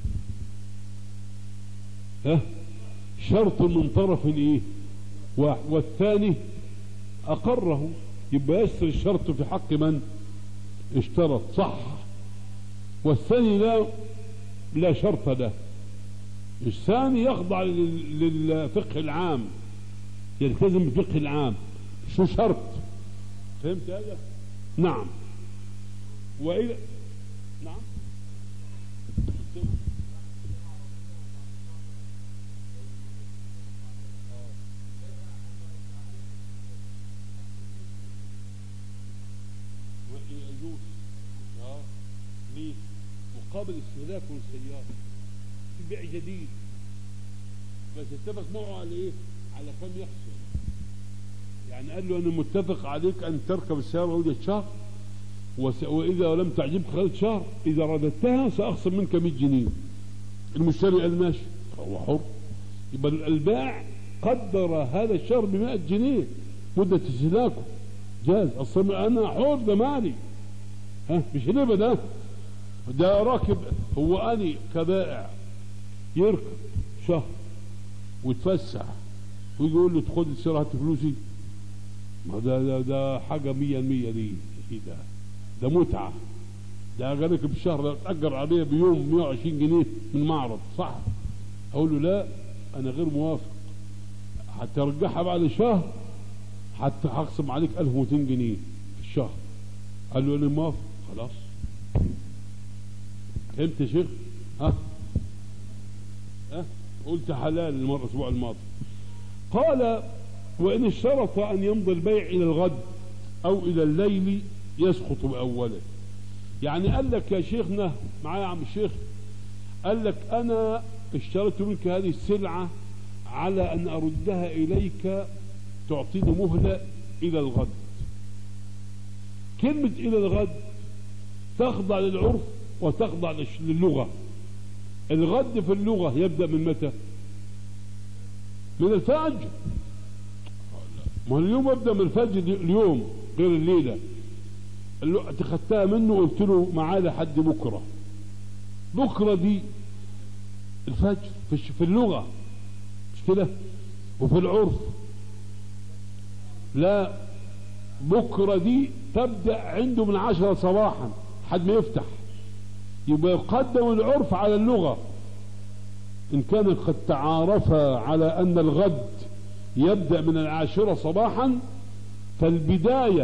ها شرط من طرف ايه واحد والثاني اقره يبقى يسر الشرط في حق من اشترط صح والثاني لا لا شرط له الثاني يخضع لل- للفقه العام يلتزم بالفقه العام شو شرط فهمت هذا نعم وإذا نعم يجوز اه ليه مقابل استهلاك السيارة في بيع جديد بس اتفق معه على ايه على كم يحصل يعني قال له انا متفق عليك ان تركب السيارة لمدة شهر وس... واذا لم تعجبك خلال شهر اذا رددتها ساخصم منك 100 جنيه المشتري قال ماشي هو حر يبقى البائع قدر هذا الشهر ب 100 جنيه مدة استهلاكه جاز اصلا انا حر ده مالي ها مش ربا ده ده راكب هو اني كبائع يركب شهر ويتفسح ويجي يقول له خد السيارة هات فلوسي ما ده ده ده حاجة مية المية دي ايه ده ده متعة ده ركب الشهر ده اتأجر عليه بيوم 120 جنيه من معرض صح اقول له لا انا غير موافق هترجعها بعد شهر حتى هخصم عليك 1200 جنيه في الشهر قال له انا موافق خلاص فهمت يا شيخ ها ها قلت حلال المرة الاسبوع الماضي قال وان اشترط ان يمضي البيع الى الغد او الى الليل يسقط باوله يعني قال لك يا شيخنا معايا يا عم الشيخ قال لك انا اشتريت منك هذه السلعة على ان اردها اليك تعطيني مهلة الى الغد كلمة الى الغد تخضع للعرف وتخضع للش- للغة الغد في اللغة يبدأ من متى من الفجر ما هو اليوم يبدأ من الفجر اليوم غير الليلة اللي انت خدتها منه وقلت له معاه لحد بكرة بكرة دي الفجر في الش- في اللغة مش كده وفي العرف لا بكرة دي تبدأ عنده من عشرة صباحا حد ما يفتح يبقى يقدم العرف على اللغة إن كان قد تعارفا على أن الغد يبدأ من العاشرة صباحا فالبداية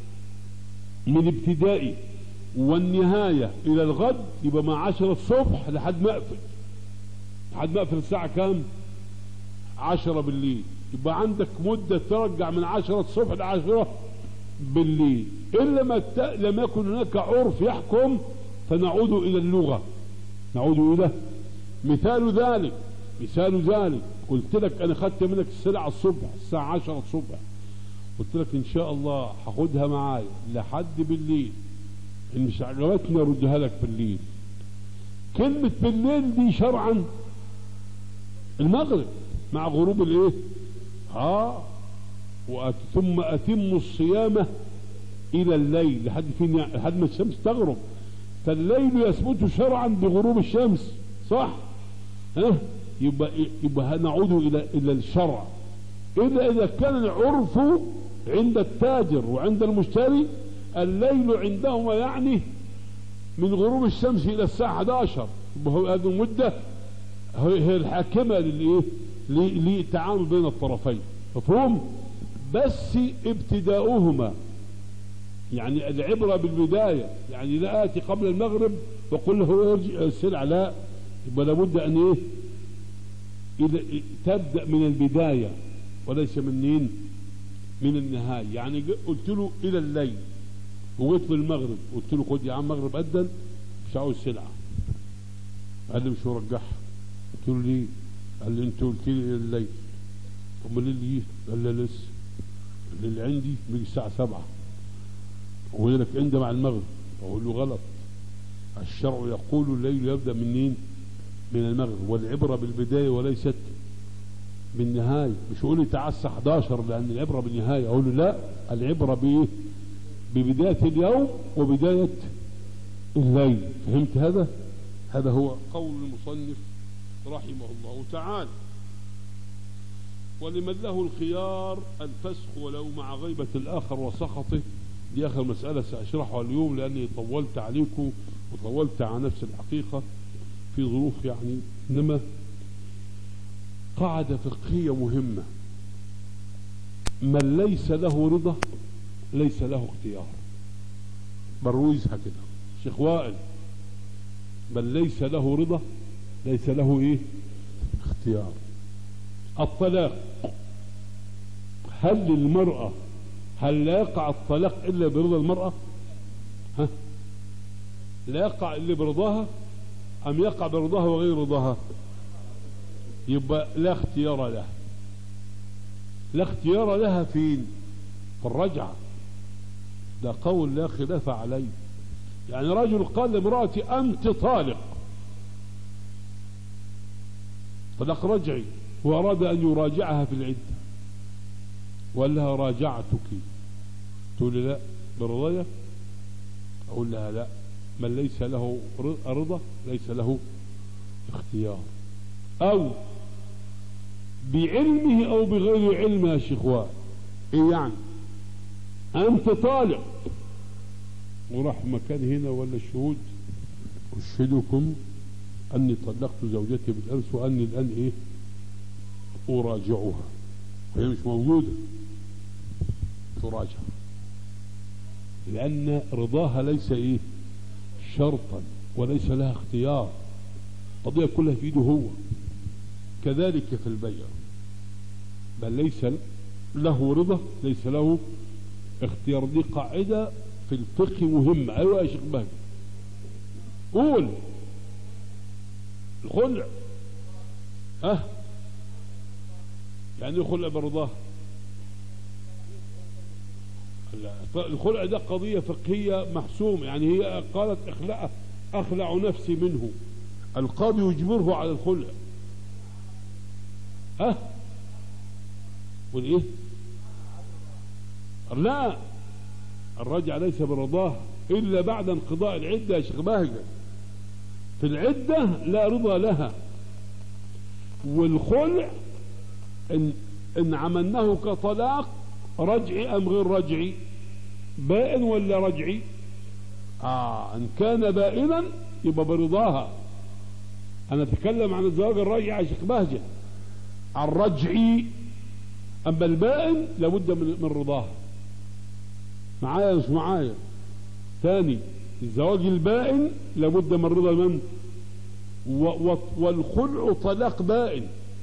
من ابتدائي والنهاية إلى الغد يبقى مع عشرة الصبح لحد ما أقفل لحد ما أقفل الساعة كام عشرة بالليل يبقى عندك مدة ترجع من عشرة الصبح لعشرة بالليل إلا ما ت... لم يكن هناك عرف يحكم فنعود إلى اللغة نعود إلى مثال ذلك مثال ذلك قلت لك أنا خدت منك السلعة الصبح الساعة عشرة الصبح قلت لك إن شاء الله هاخدها معايا لحد بالليل إن مش عجبتني أردها لك بالليل كلمة بالليل دي شرعا المغرب مع غروب الايه اه وأت... ثم اتم الصيام الى الليل لحد فين لحد ما الشمس تغرب فالليل يثبت شرعا بغروب الشمس صح ها يبقى يبقى نعود الى الى الشرع الا اذا كان العرف عند التاجر وعند المشتري الليل عندهما يعني من غروب الشمس الى الساعه 11 يبقى هذه المده هي الحاكمه للايه للتعامل بين الطرفين مفهوم بس ابتداؤهما يعني العبرة بالبداية يعني لا آتي قبل المغرب وقل له يرجع السلعة لا يبقى لابد أن إيه إذا تبدأ من البداية وليس منين من النهاية يعني قلت له إلى الليل وقلت المغرب قلت له خد يا عم مغرب أدن مش عاوز سلعة قال لي مش هرجعها قلت له ليه قال لي انت قلت لي الليل طب الليل ايه قال لي لسه الليل عندي بيجي الساعة سبعة ويقول لك عند مع المغرب اقول له غلط الشرع يقول الليل يبدأ منين من المغرب والعبرة بالبداية وليست بالنهاية مش يقول لي تعال الساعة 11 لأن العبرة بالنهاية أقول له لا العبرة بإيه ببداية اليوم وبداية الليل فهمت هذا هذا هو قول المصنف رحمه الله تعالى ولمن له الخيار الفسخ ولو مع غيبة الآخر وسخطه دي آخر مسألة سأشرحها اليوم لأني طولت عليكم وطولت على نفس الحقيقة في ظروف يعني إنما قاعدة فقهية مهمة من ليس له رضا ليس له اختيار بروزها كده شيخ وائل من ليس له رضا ليس له ايه اختيار الطلاق هل للمرأة هل لا يقع الطلاق إلا برضا المرأة ها لا يقع إلا برضاها أم يقع برضاها وغير رضاها يبقى لا اختيار لها لا اختيار لها فين في الرجعة ده قول لا خلاف عليه يعني رجل قال لامرأتي أنت طالق طلاق رجعي وأراد أن يراجعها في العدة وقال لها راجعتك تقول لي لا برضايا أقول لها لا من ليس له رضا ليس له اختيار أو بعلمه أو بغير علمه يا شيخوان إيه يعني أنت طالق وراح مكان هنا ولا الشهود أشهدكم أني طلقت زوجتي بالأمس وأني الآن إيه أراجعها وهي مش موجودة تراجع لأن رضاها ليس إيه شرطا وليس لها اختيار القضية كلها في إيده هو كذلك في البيع بل ليس له رضا ليس له اختيار دي قاعدة في الفقه مهمة أيوة يا شيخ بهجة قول الخلع اه يعني الخلع برضاه الخلع ده قضية فقهية محسوم يعني هي قالت اخلع اخلع نفسي منه القاضي يجبره على الخلع ها أه؟ والايه لا الرجع ليس برضاه الا بعد انقضاء العده يا شيخ بهجه في العده لا رضا لها والخلع ان ان عملناه كطلاق رجعي ام غير رجعي بائن ولا رجعي اه ان كان بائنا يبقى برضاها انا اتكلم عن الزواج الرجعي يا شيخ بهجه الرجعي اما البائن لابد من من رضاها معايا مش معايا ثاني الزواج البائن لابد من رضا من و- و- والخلع طلاق بائن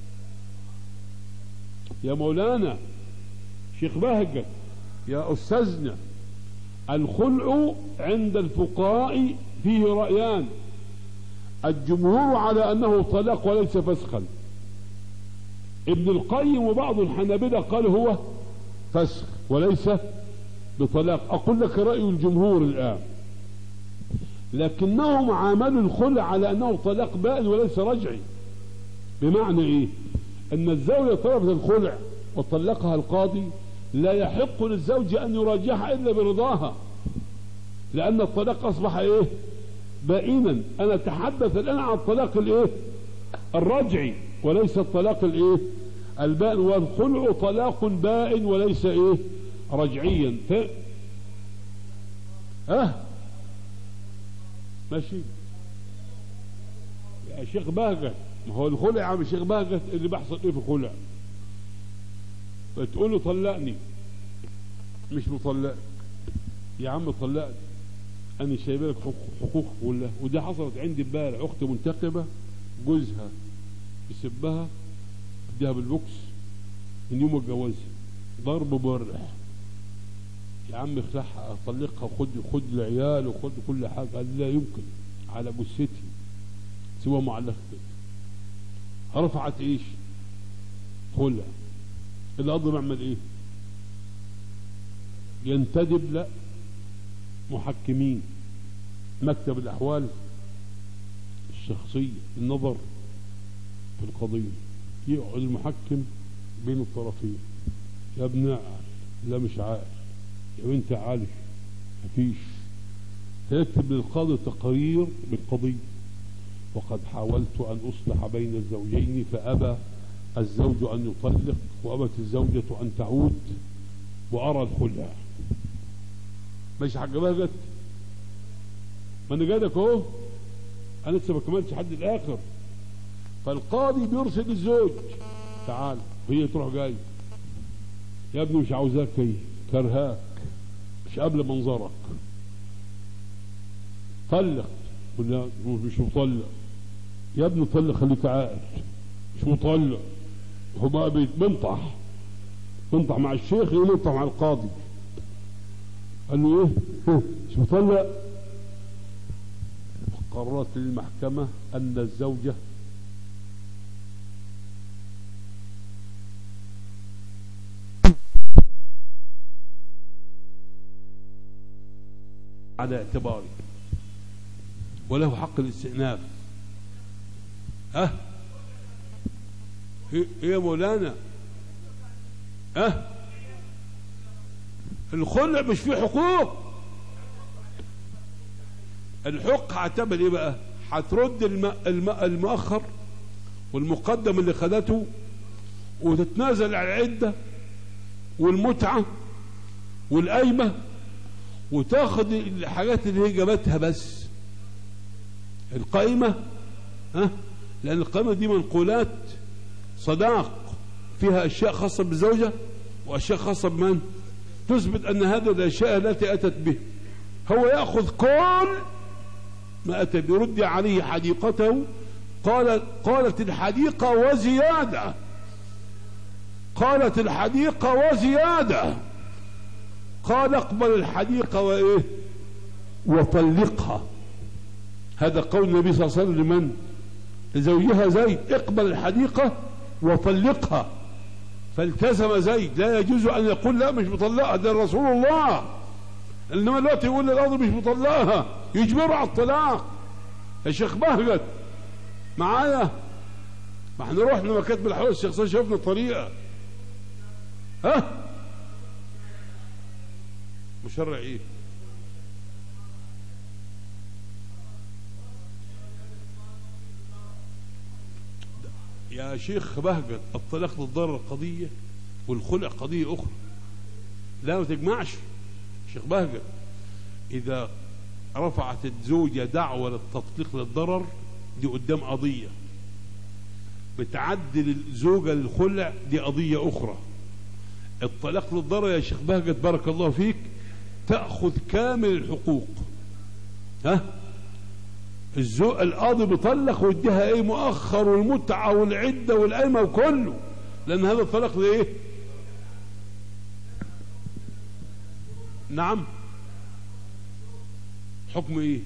يا مولانا شيخ بهجة يا أستاذنا الخلع عند الفقهاء فيه رأيان الجمهور على أنه طلاق وليس فسخا ابن القيم وبعض الحنابلة قال هو فسخ وليس بطلاق أقول لك رأي الجمهور الآن لكنهم عاملوا الخلع على أنه طلاق بائن وليس رجعي بمعنى إيه أن الزوجة طلبت الخلع وطلقها القاضي لا يحق للزوج أن يراجعها إلا برضاها لأن الطلاق أصبح إيه بائنا أنا أتحدث الآن عن الطلاق الإيه الرجعي وليس الطلاق الإيه البائن والخلع طلاق بائن وليس إيه رجعيا ف... اه ماشي يا شيخ بهجت ما هو الخلع يا عم الشيخ بهجت اللي بيحصل ايه في الخلع بتقول له طلقني مش مطلق يا عم طلقني انا شايبه لك حقوق حقوق كلها ودي حصلت عندي امبارح اخت منتقبه جوزها يسبها اديها بالبوكس من يوم اتجوزها ضرب برح يا عم اخلعها اطلقها وخد خد العيال وخد كل حاجه قال لا يمكن على جثتي سوى معلقه كده رفعت ايش خلع القاضي بيعمل ايه ينتدب لا محكمين مكتب الاحوال الشخصيه النظر في القضيه يقعد المحكم بين الطرفين يا ابن عارف لا مش عارف يا بنت عارف مفيش فيكتب للقاضي تقرير بالقضيه وقد حاولت أن أصلح بين الزوجين فأبى الزوج أن يطلق وأبت الزوجة أن تعود وأرى الخلع مش حاجة بهجت ما أنا جادك أهو أنا لسه ما كملتش حد الآخر فالقاضي بيرسل الزوج تعال وهي تروح جاي يا ابني مش عاوزاك هي كرهاك مش قبل منظرك طلق قلنا مش مطلق يا ابني طلق خليك عاقل مش مطلق هو بقى بيتمنطح منطح مع الشيخ يمنطح مع القاضي قال له ايه مش مطلق قررت المحكمة أن الزوجة على اعتباره وله حق الاستئناف ها ايه إيه يا مولانا ها الخلع مش فيه حقوق الحق هتعمل ايه بقى هترد الم... الم... المؤخر والمقدم اللي خدته وتتنازل على العدة والمتعة والقايمة وتاخد الحاجات اللي هي جابتها بس القائمة ها لأن القائمة دي منقولات صداق فيها أشياء خاصة بالزوجة وأشياء خاصة بمن تثبت أن هذه الأشياء التي أتت به هو يأخذ كل ما أتى برد عليه حديقته قال قالت الحديقة وزيادة قالت الحديقة وزيادة قال اقبل الحديقة وإيه وطلقها هذا قول النبي صلى الله عليه وسلم لمن لزوجها زيد اقبل الحديقة وطلقها فالتزم زيد لا يجوز أن يقول لا مش مطلقها ده رسول الله إنما دلوقتي يقول للأرض مش مطلقها يجبروا على الطلاق يا شيخ بهجت معايا ما احنا رحنا مكاتب الحوالي الشخصية شفنا الطريقة ها مشرع ايه يا شيخ بهجت الطلاق للضرر قضية والخلع قضية أخرى لا ما تجمعش شيخ بهجت إذا رفعت الزوجة دعوة للتطليق للضرر دي قدام قضية بتعدل الزوجة للخلع دي قضية أخرى الطلاق للضرر يا شيخ بهجت بارك الله فيك تأخذ كامل الحقوق ها الزوج القاضي بيطلق ويديها ايه مؤخر والمتعة والعدة والقايمة وكله لأن هذا الطلاق لإيه نعم حكم ايه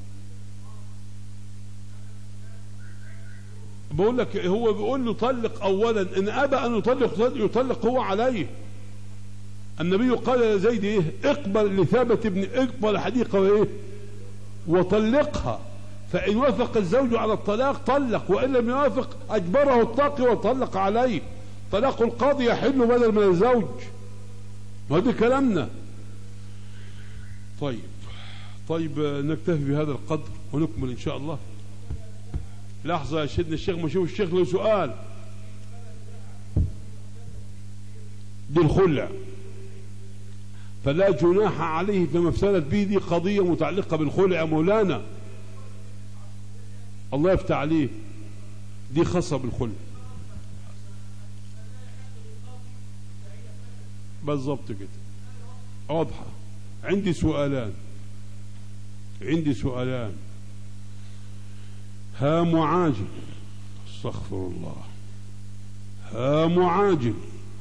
بقول لك هو بيقول له طلق اولا ان ابى ان يطلق يطلق هو عليه النبي قال لزيد ايه اقبل لثابت ابن اقبل حديقه وايه وطلقها فان وافق الزوج على الطلاق طلق وان لم يوافق اجبره الطاقي وطلق عليه طلاق القاضي يحل بدل من الزوج وهذا كلامنا طيب طيب نكتفي بهذا القدر ونكمل ان شاء الله لحظة يا سيدنا الشيخ ما اشوف الشيخ له سؤال دي الخلع فلا جناح عليه فيما افترت به دي قضية متعلقة بالخلع يا مولانا الله يفتح عليه دي خاصة بالخلع بالضبط كده واضحة عندي سؤالان عندي سؤالان ها معاجل استغفر الله ها معاجل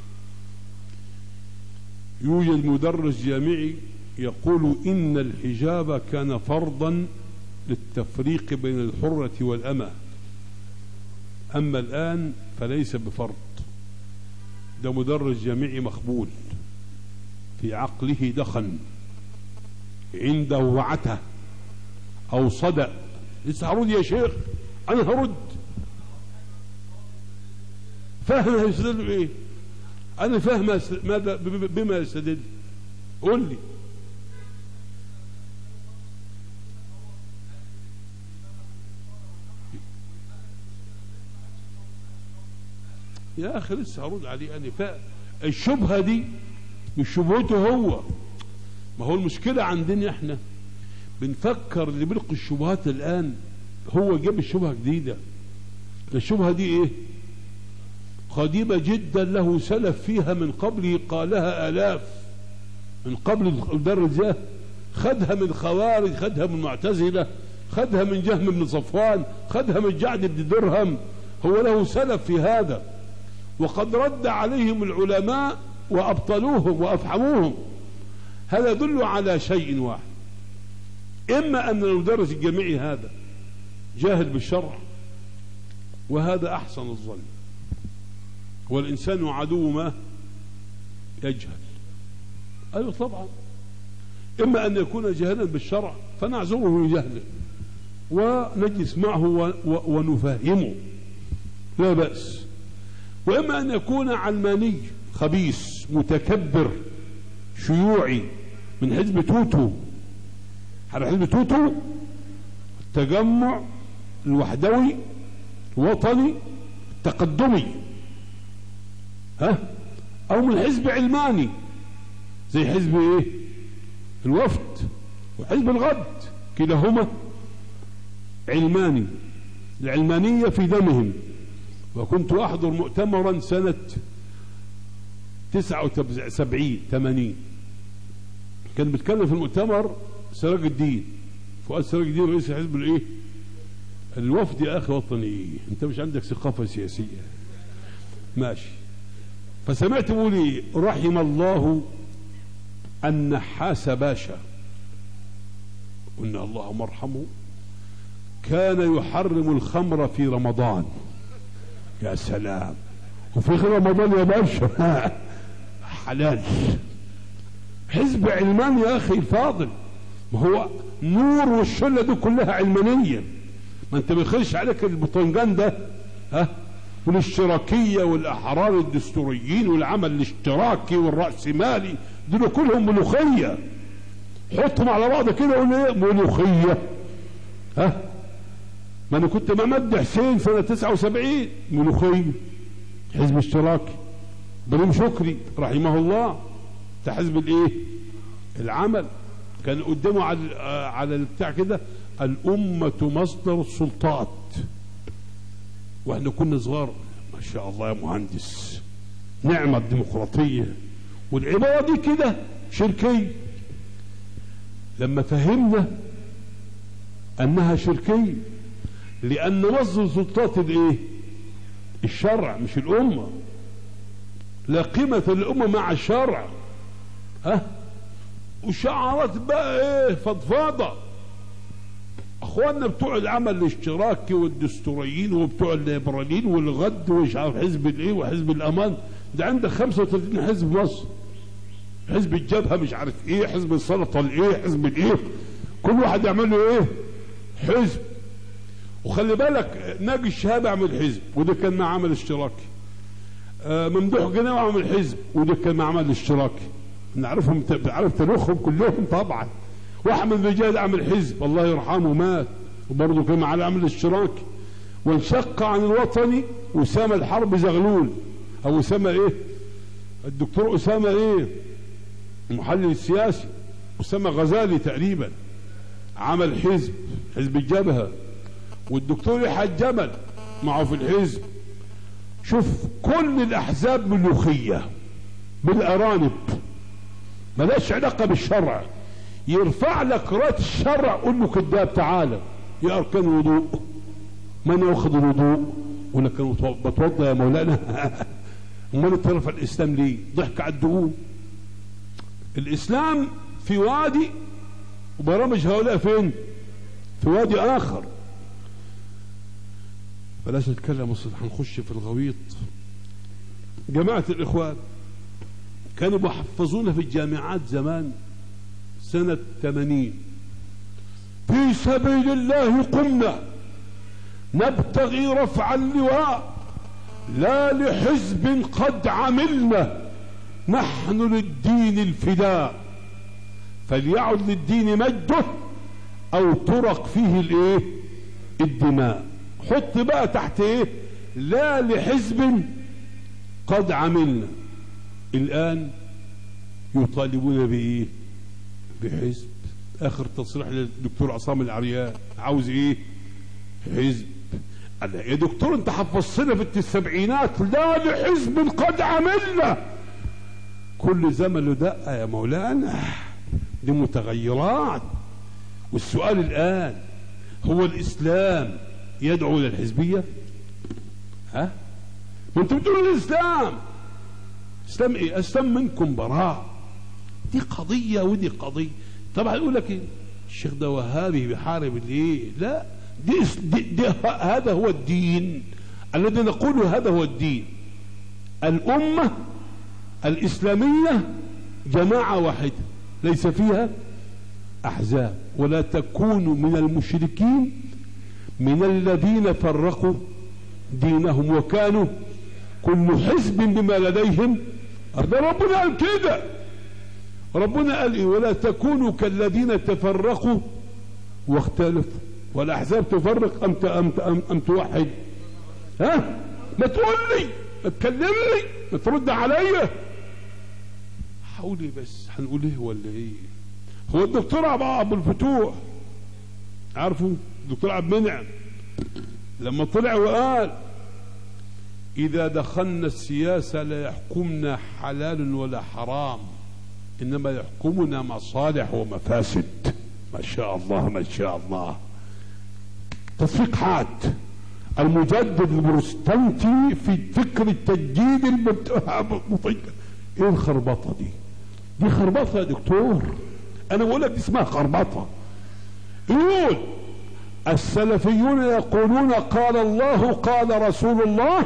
يوجد مدرس جامعي يقول إن الحجاب كان فرضا للتفريق بين الحرة والأمة أما الآن فليس بفرض ده مدرس جامعي مقبول في عقله دخن عنده وعته أو صدأ لسه هرد يا شيخ أنا هرد فاهم هيستدل بإيه أنا فاهم ماذا بما يستدل قول لي يا أخي لسه هرد عليه أنا الشبهة دي مش شبهته هو ما هو المشكلة عندنا احنا بنفكر اللي بيلقي الشبهات الآن هو جاب الشبهة جديدة الشبهة دي ايه قديمة جدا له سلف فيها من قبله قالها آلاف من قبل المدرس ده خدها من خوارج خدها من معتزلة خدها من جهم بن صفوان خدها من جعد بن درهم هو له سلف في هذا وقد رد عليهم العلماء وأبطلوهم وأفحموهم هذا يدل على شيء واحد إما أن المدرس الجامعي هذا جاهل بالشرع وهذا أحسن الظن والإنسان عدو ما يجهل أيوة طبعا إما أن يكون جاهلا بالشرع فنعذره جهله ونجلس معه ونفهمه لا بأس وإما أن يكون علماني خبيث متكبر شيوعي من حزب توتو على حزب توتو التجمع الوحدوي الوطني التقدمي ها او من حزب علماني زي حزب ايه الوفد وحزب الغد كلاهما علماني العلمانية في دمهم وكنت أحضر مؤتمرا سنة تسعة وسبعين ثمانين كان بيتكلم في المؤتمر سراج الدين فؤاد سراج الدين رئيس حزب الايه الوفد يا اخي وطني انت مش عندك ثقافه سياسيه ماشي فسمعت بيقول رحم الله النحاس باشا قلنا اللهم ارحمه كان يحرم الخمر في رمضان يا سلام وفي رمضان يا باشا حلال حزب علمان يا اخي الفاضل ما هو نور والشله دي كلها علمانيه ما انت بيخش عليك البطنجان ده ها والاشتراكيه والاحرار الدستوريين والعمل الاشتراكي والراسمالي دول كلهم ملوخيه حطهم على بعض كده وقول ايه ملوخيه ها ما انا كنت مع مجدي حسين سنه 79 ملوخيه حزب اشتراكي ابراهيم شكري رحمه الله ده حزب الايه العمل كان قدامه على على البتاع كده الأمة مصدر السلطات واحنا كنا صغار ما شاء الله يا مهندس نعمة الديمقراطية والعبارة دي كده شركية لما فهمنا أنها شركية لأن مصدر سلطات الإيه؟ الشرع مش الأمة لا قيمة للأمة مع الشرع ها وشعارات بقى ايه فضفاضة اخواننا بتوع العمل الاشتراكي والدستوريين وبتوع الليبراليين والغد ومش عارف حزب الايه وحزب الامان ده عندك 35 حزب مصر حزب الجبهه مش عارف ايه حزب السلطه الايه حزب الايه كل واحد يعمل له ايه حزب وخلي بالك ناجي الشهاب عمل حزب وده كان مع عمل اشتراكي آه ممدوح جناوي عمل حزب وده كان مع عمل اشتراكي نعرفهم عارف تاريخهم كلهم طبعا واحمد نجاد عمل حزب الله يرحمه مات وبرضه كان مع العمل الاشتراكي وانشق عن الوطني اسامه الحرب زغلول او اسامه ايه الدكتور اسامه ايه المحلل السياسي اسامه غزالي تقريبا عمل حزب حزب الجبهه والدكتور يحيى الجمل معه في الحزب شوف كل الاحزاب ملوخيه بالارانب ملاش علاقه بالشرع يرفع لك رايه الشرع قول له كذاب تعالى يا اركان الوضوء ما انا واخد الوضوء ولا كان بتوضى يا مولانا امال انت رفع الاسلام ليه؟ ضحك على الدقون الاسلام في وادي وبرامج هؤلاء فين؟ في وادي اخر بلاش نتكلم اصل هنخش في الغويط جماعه الاخوان كانوا بيحفظونا في الجامعات زمان سنة 80 في سبيل الله قمنا نبتغي رفع اللواء لا لحزب قد عملنا نحن للدين الفداء فليعد للدين مجده او ترق فيه الايه الدماء حط بقى تحت ايه لا لحزب قد عملنا الآن يطالبون بإيه بحزب آخر تصريح للدكتور عصام العريان عاوز إيه حزب قال يا دكتور انت حفظتنا في السبعينات لا لحزب قد عملنا كل زمن له دقة يا مولانا دي متغيرات والسؤال الآن هو الإسلام يدعو للحزبية ها ما انتوا بتقولوا الإسلام اسلام ايه اسلام منكم براء دي قضية ودي قضية طبعا يقول لك ايه الشيخ ده وهابي بيحارب الايه لا دي, دي, دي هذا هو الدين الذي نقوله هذا هو الدين الأمة الإسلامية جماعة واحدة ليس فيها أحزاب ولا تكونوا من المشركين من الذين فرقوا دينهم وكانوا كل حزب بما لديهم ده ربنا قال كده ربنا قال ايه ولا تكونوا كالذين تفرقوا واختلفوا والاحزاب تفرق ام ام ام, أم توحد ها ما تقول لي ما تكلمني ما ترد عليا حولي بس هنقول ايه ولا ايه هو الدكتور ابو الفتوح عارفه الدكتور عبد المنعم لما طلع وقال إذا دخلنا السياسة لا يحكمنا حلال ولا حرام إنما يحكمنا مصالح ومفاسد ما شاء الله ما شاء الله تصفيق حاد المجدد البروستانتي في فكر التجديد المطيق ايه الخربطة دي دي خربطة يا دكتور انا بقول لك دي اسمها خربطة يقول السلفيون يقولون قال الله قال رسول الله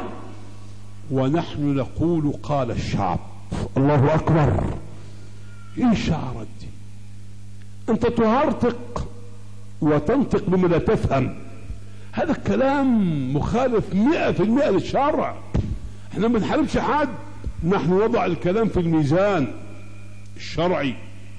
ونحن نقول قال الشعب الله أكبر إيه الشعارات دي أنت تهرطق وتنطق بما لا تفهم هذا الكلام مخالف مئة في المئة للشرع احنا ما بنحاربش حد نحن وضع الكلام في الميزان الشرعي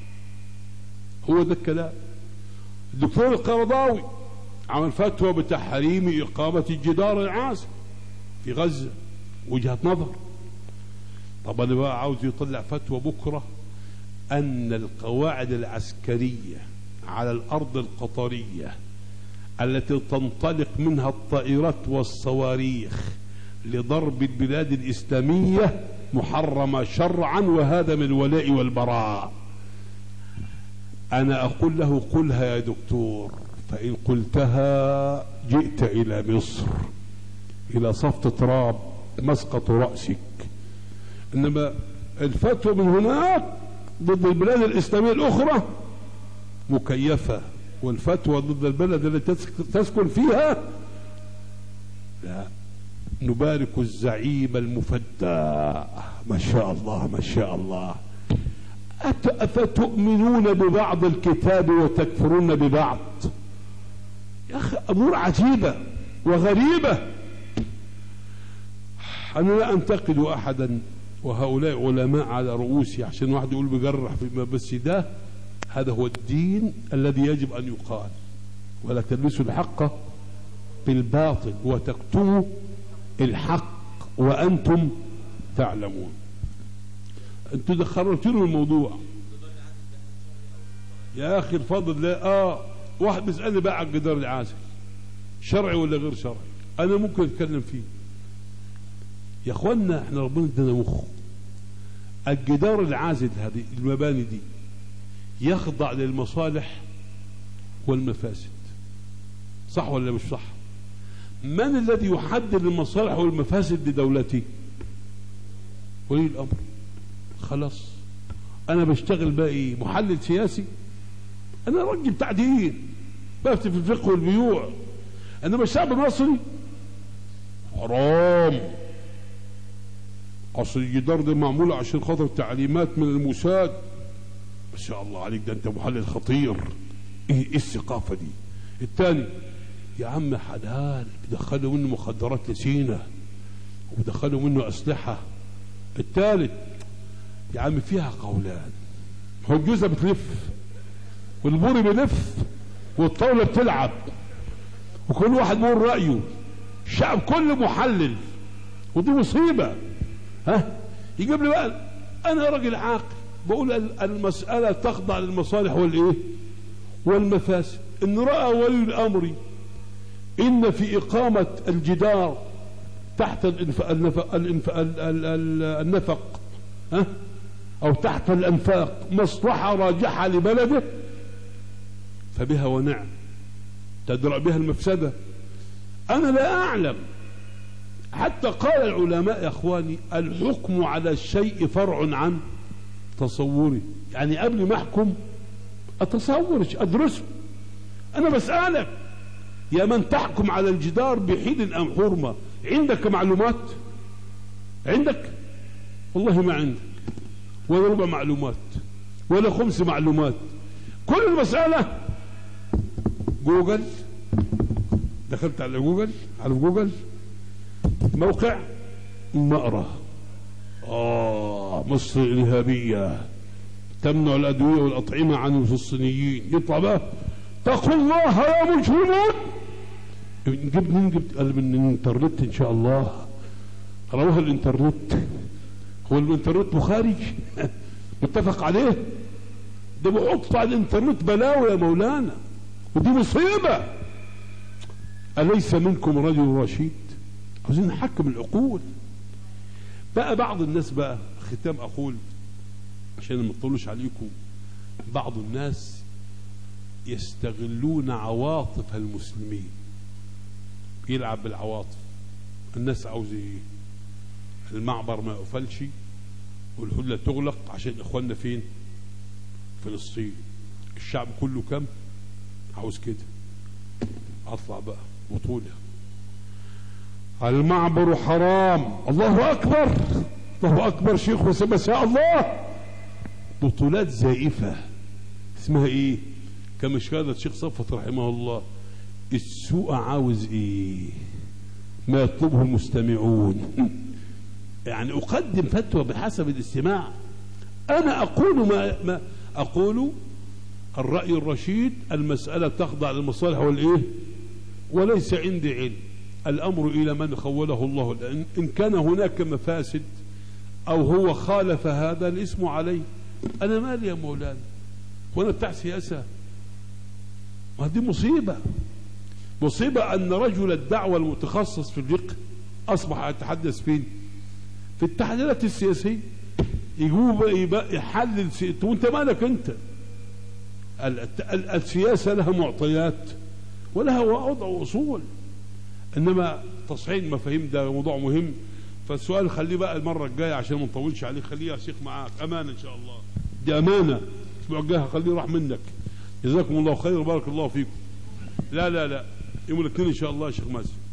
هو ده الكلام الدكتور القرضاوي عمل فتوى بتحريم إقامة الجدار العازل في غزة وجهة نظر طب انا بقى عاوز يطلع فتوى بكرة أن القواعد العسكرية على الأرض القطرية التي تنطلق منها الطائرات والصواريخ لضرب البلاد الإسلامية محرمة شرعا وهذا من الولاء والبراء أنا أقول له قلها يا دكتور فإن قلتها جئت إلى مصر إلى صفت تراب مسقط رأسك إنما الفتوى من هناك ضد البلاد الإسلامية الأخرى مكيفة والفتوى ضد البلد التي تسكن فيها لا نبارك الزعيم المفدى ما شاء الله ما شاء الله أفتؤمنون ببعض الكتاب وتكفرون ببعض يا أخي أمور عجيبة وغريبة أنا لا أنتقد أحدا وهؤلاء علماء على رؤوسي عشان واحد يقول بجرح فيما بس ده هذا هو الدين الذي يجب أن يقال ولا تلبسوا الحق بالباطل وتكتموا الحق وأنتم تعلمون أنتم دخلتوا الموضوع يا أخي الفضل لا آه واحد بيسألني بقى على الجدار العازل شرعي ولا غير شرعي أنا ممكن أتكلم فيه يا اخوانا احنا ربنا ادانا مخ الجدار العازل هذه المباني دي يخضع للمصالح والمفاسد صح ولا مش صح من الذي يحدد المصالح والمفاسد لدولتي ولي الامر خلاص انا بشتغل بقى ايه محلل سياسي انا راجل بتاع دين بفتي في الفقه والبيوع انما الشعب المصري حرام اصل الجدار ده معمول عشان خاطر تعليمات من الموساد ما شاء الله عليك ده انت محلل خطير ايه, إيه الثقافه دي الثاني يا عم حلال بدخلوا منه مخدرات لسينا وبدخلوا منه اسلحه الثالث يا عم فيها قولان هو الجوزه بتلف والبوري بيلف والطاوله بتلعب وكل واحد بيقول رايه الشعب كله محلل ودي مصيبه ها يجيب لي بقى انا راجل عاقل بقول المساله تخضع للمصالح والايه والمفاسد ان راى ولي الامر ان في اقامه الجدار تحت الانف... النفق, الانف... النفق ها او تحت الانفاق مصلحه راجحه لبلده فبها ونعم تدرأ بها المفسده انا لا اعلم حتى قال العلماء يا اخواني الحكم على الشيء فرع عن تصوري يعني قبل ما احكم اتصور ادرسه انا بسالك يا من تحكم على الجدار بحيد ام حرمه عندك معلومات عندك والله ما عندك ولا ربع معلومات ولا خمس معلومات كل المساله جوجل دخلت على جوجل على جوجل موقع مأرة آه مصر إرهابية تمنع الأدوية والأطعمة عن الفلسطينيين يطلع بقى اتقوا الله يا مجرمون نجيب مين جبت قال من الانترنت إن شاء الله رواه الانترنت هو الانترنت بخارج متفق عليه ده بيحط على الانترنت بلاوي يا مولانا ودي مصيبة أليس منكم رجل رشيد عاوزين نحكم العقول بقى بعض الناس بقى ختام اقول عشان ما اطولش عليكم بعض الناس يستغلون عواطف المسلمين يلعب بالعواطف الناس عاوز ايه المعبر ما يقفلش والحلة تغلق عشان اخواننا فين فلسطين الشعب كله كم عاوز كده اطلع بقى بطوله المعبر حرام الله أكبر الله أكبر شيخ ما شاء الله بطولات زائفة اسمها ايه كما شهادة الشيخ صفت رحمه الله السوق عاوز ايه ما يطلبه المستمعون يعني أقدم فتوى بحسب الاستماع أنا أقول ما, ما أقول الرأي الرشيد المسألة تخضع للمصالح والإيه وليس عندي علم الأمر إلى من خوله الله إن كان هناك مفاسد أو هو خالف هذا الاسم عليه انا مالي يا مولانا وانا بتاع سياسه ما دي مصيبه مصيبه ان رجل الدعوه المتخصص في الفقه اصبح يتحدث فين في التحليلات السياسيه يجوب يبقى يحلل سي... وانت مالك انت ال- ال- السياسه لها معطيات ولها وضع واصول انما تصحيح المفاهيم ده موضوع مهم فالسؤال خليه بقى المره الجايه عشان ما نطولش عليه خليه يا شيخ معاك امانه ان شاء الله دي امانه الاسبوع الجاي خليه راح منك جزاكم الله خير وبارك الله فيكم لا لا لا يوم الاثنين ان شاء الله يا شيخ مازن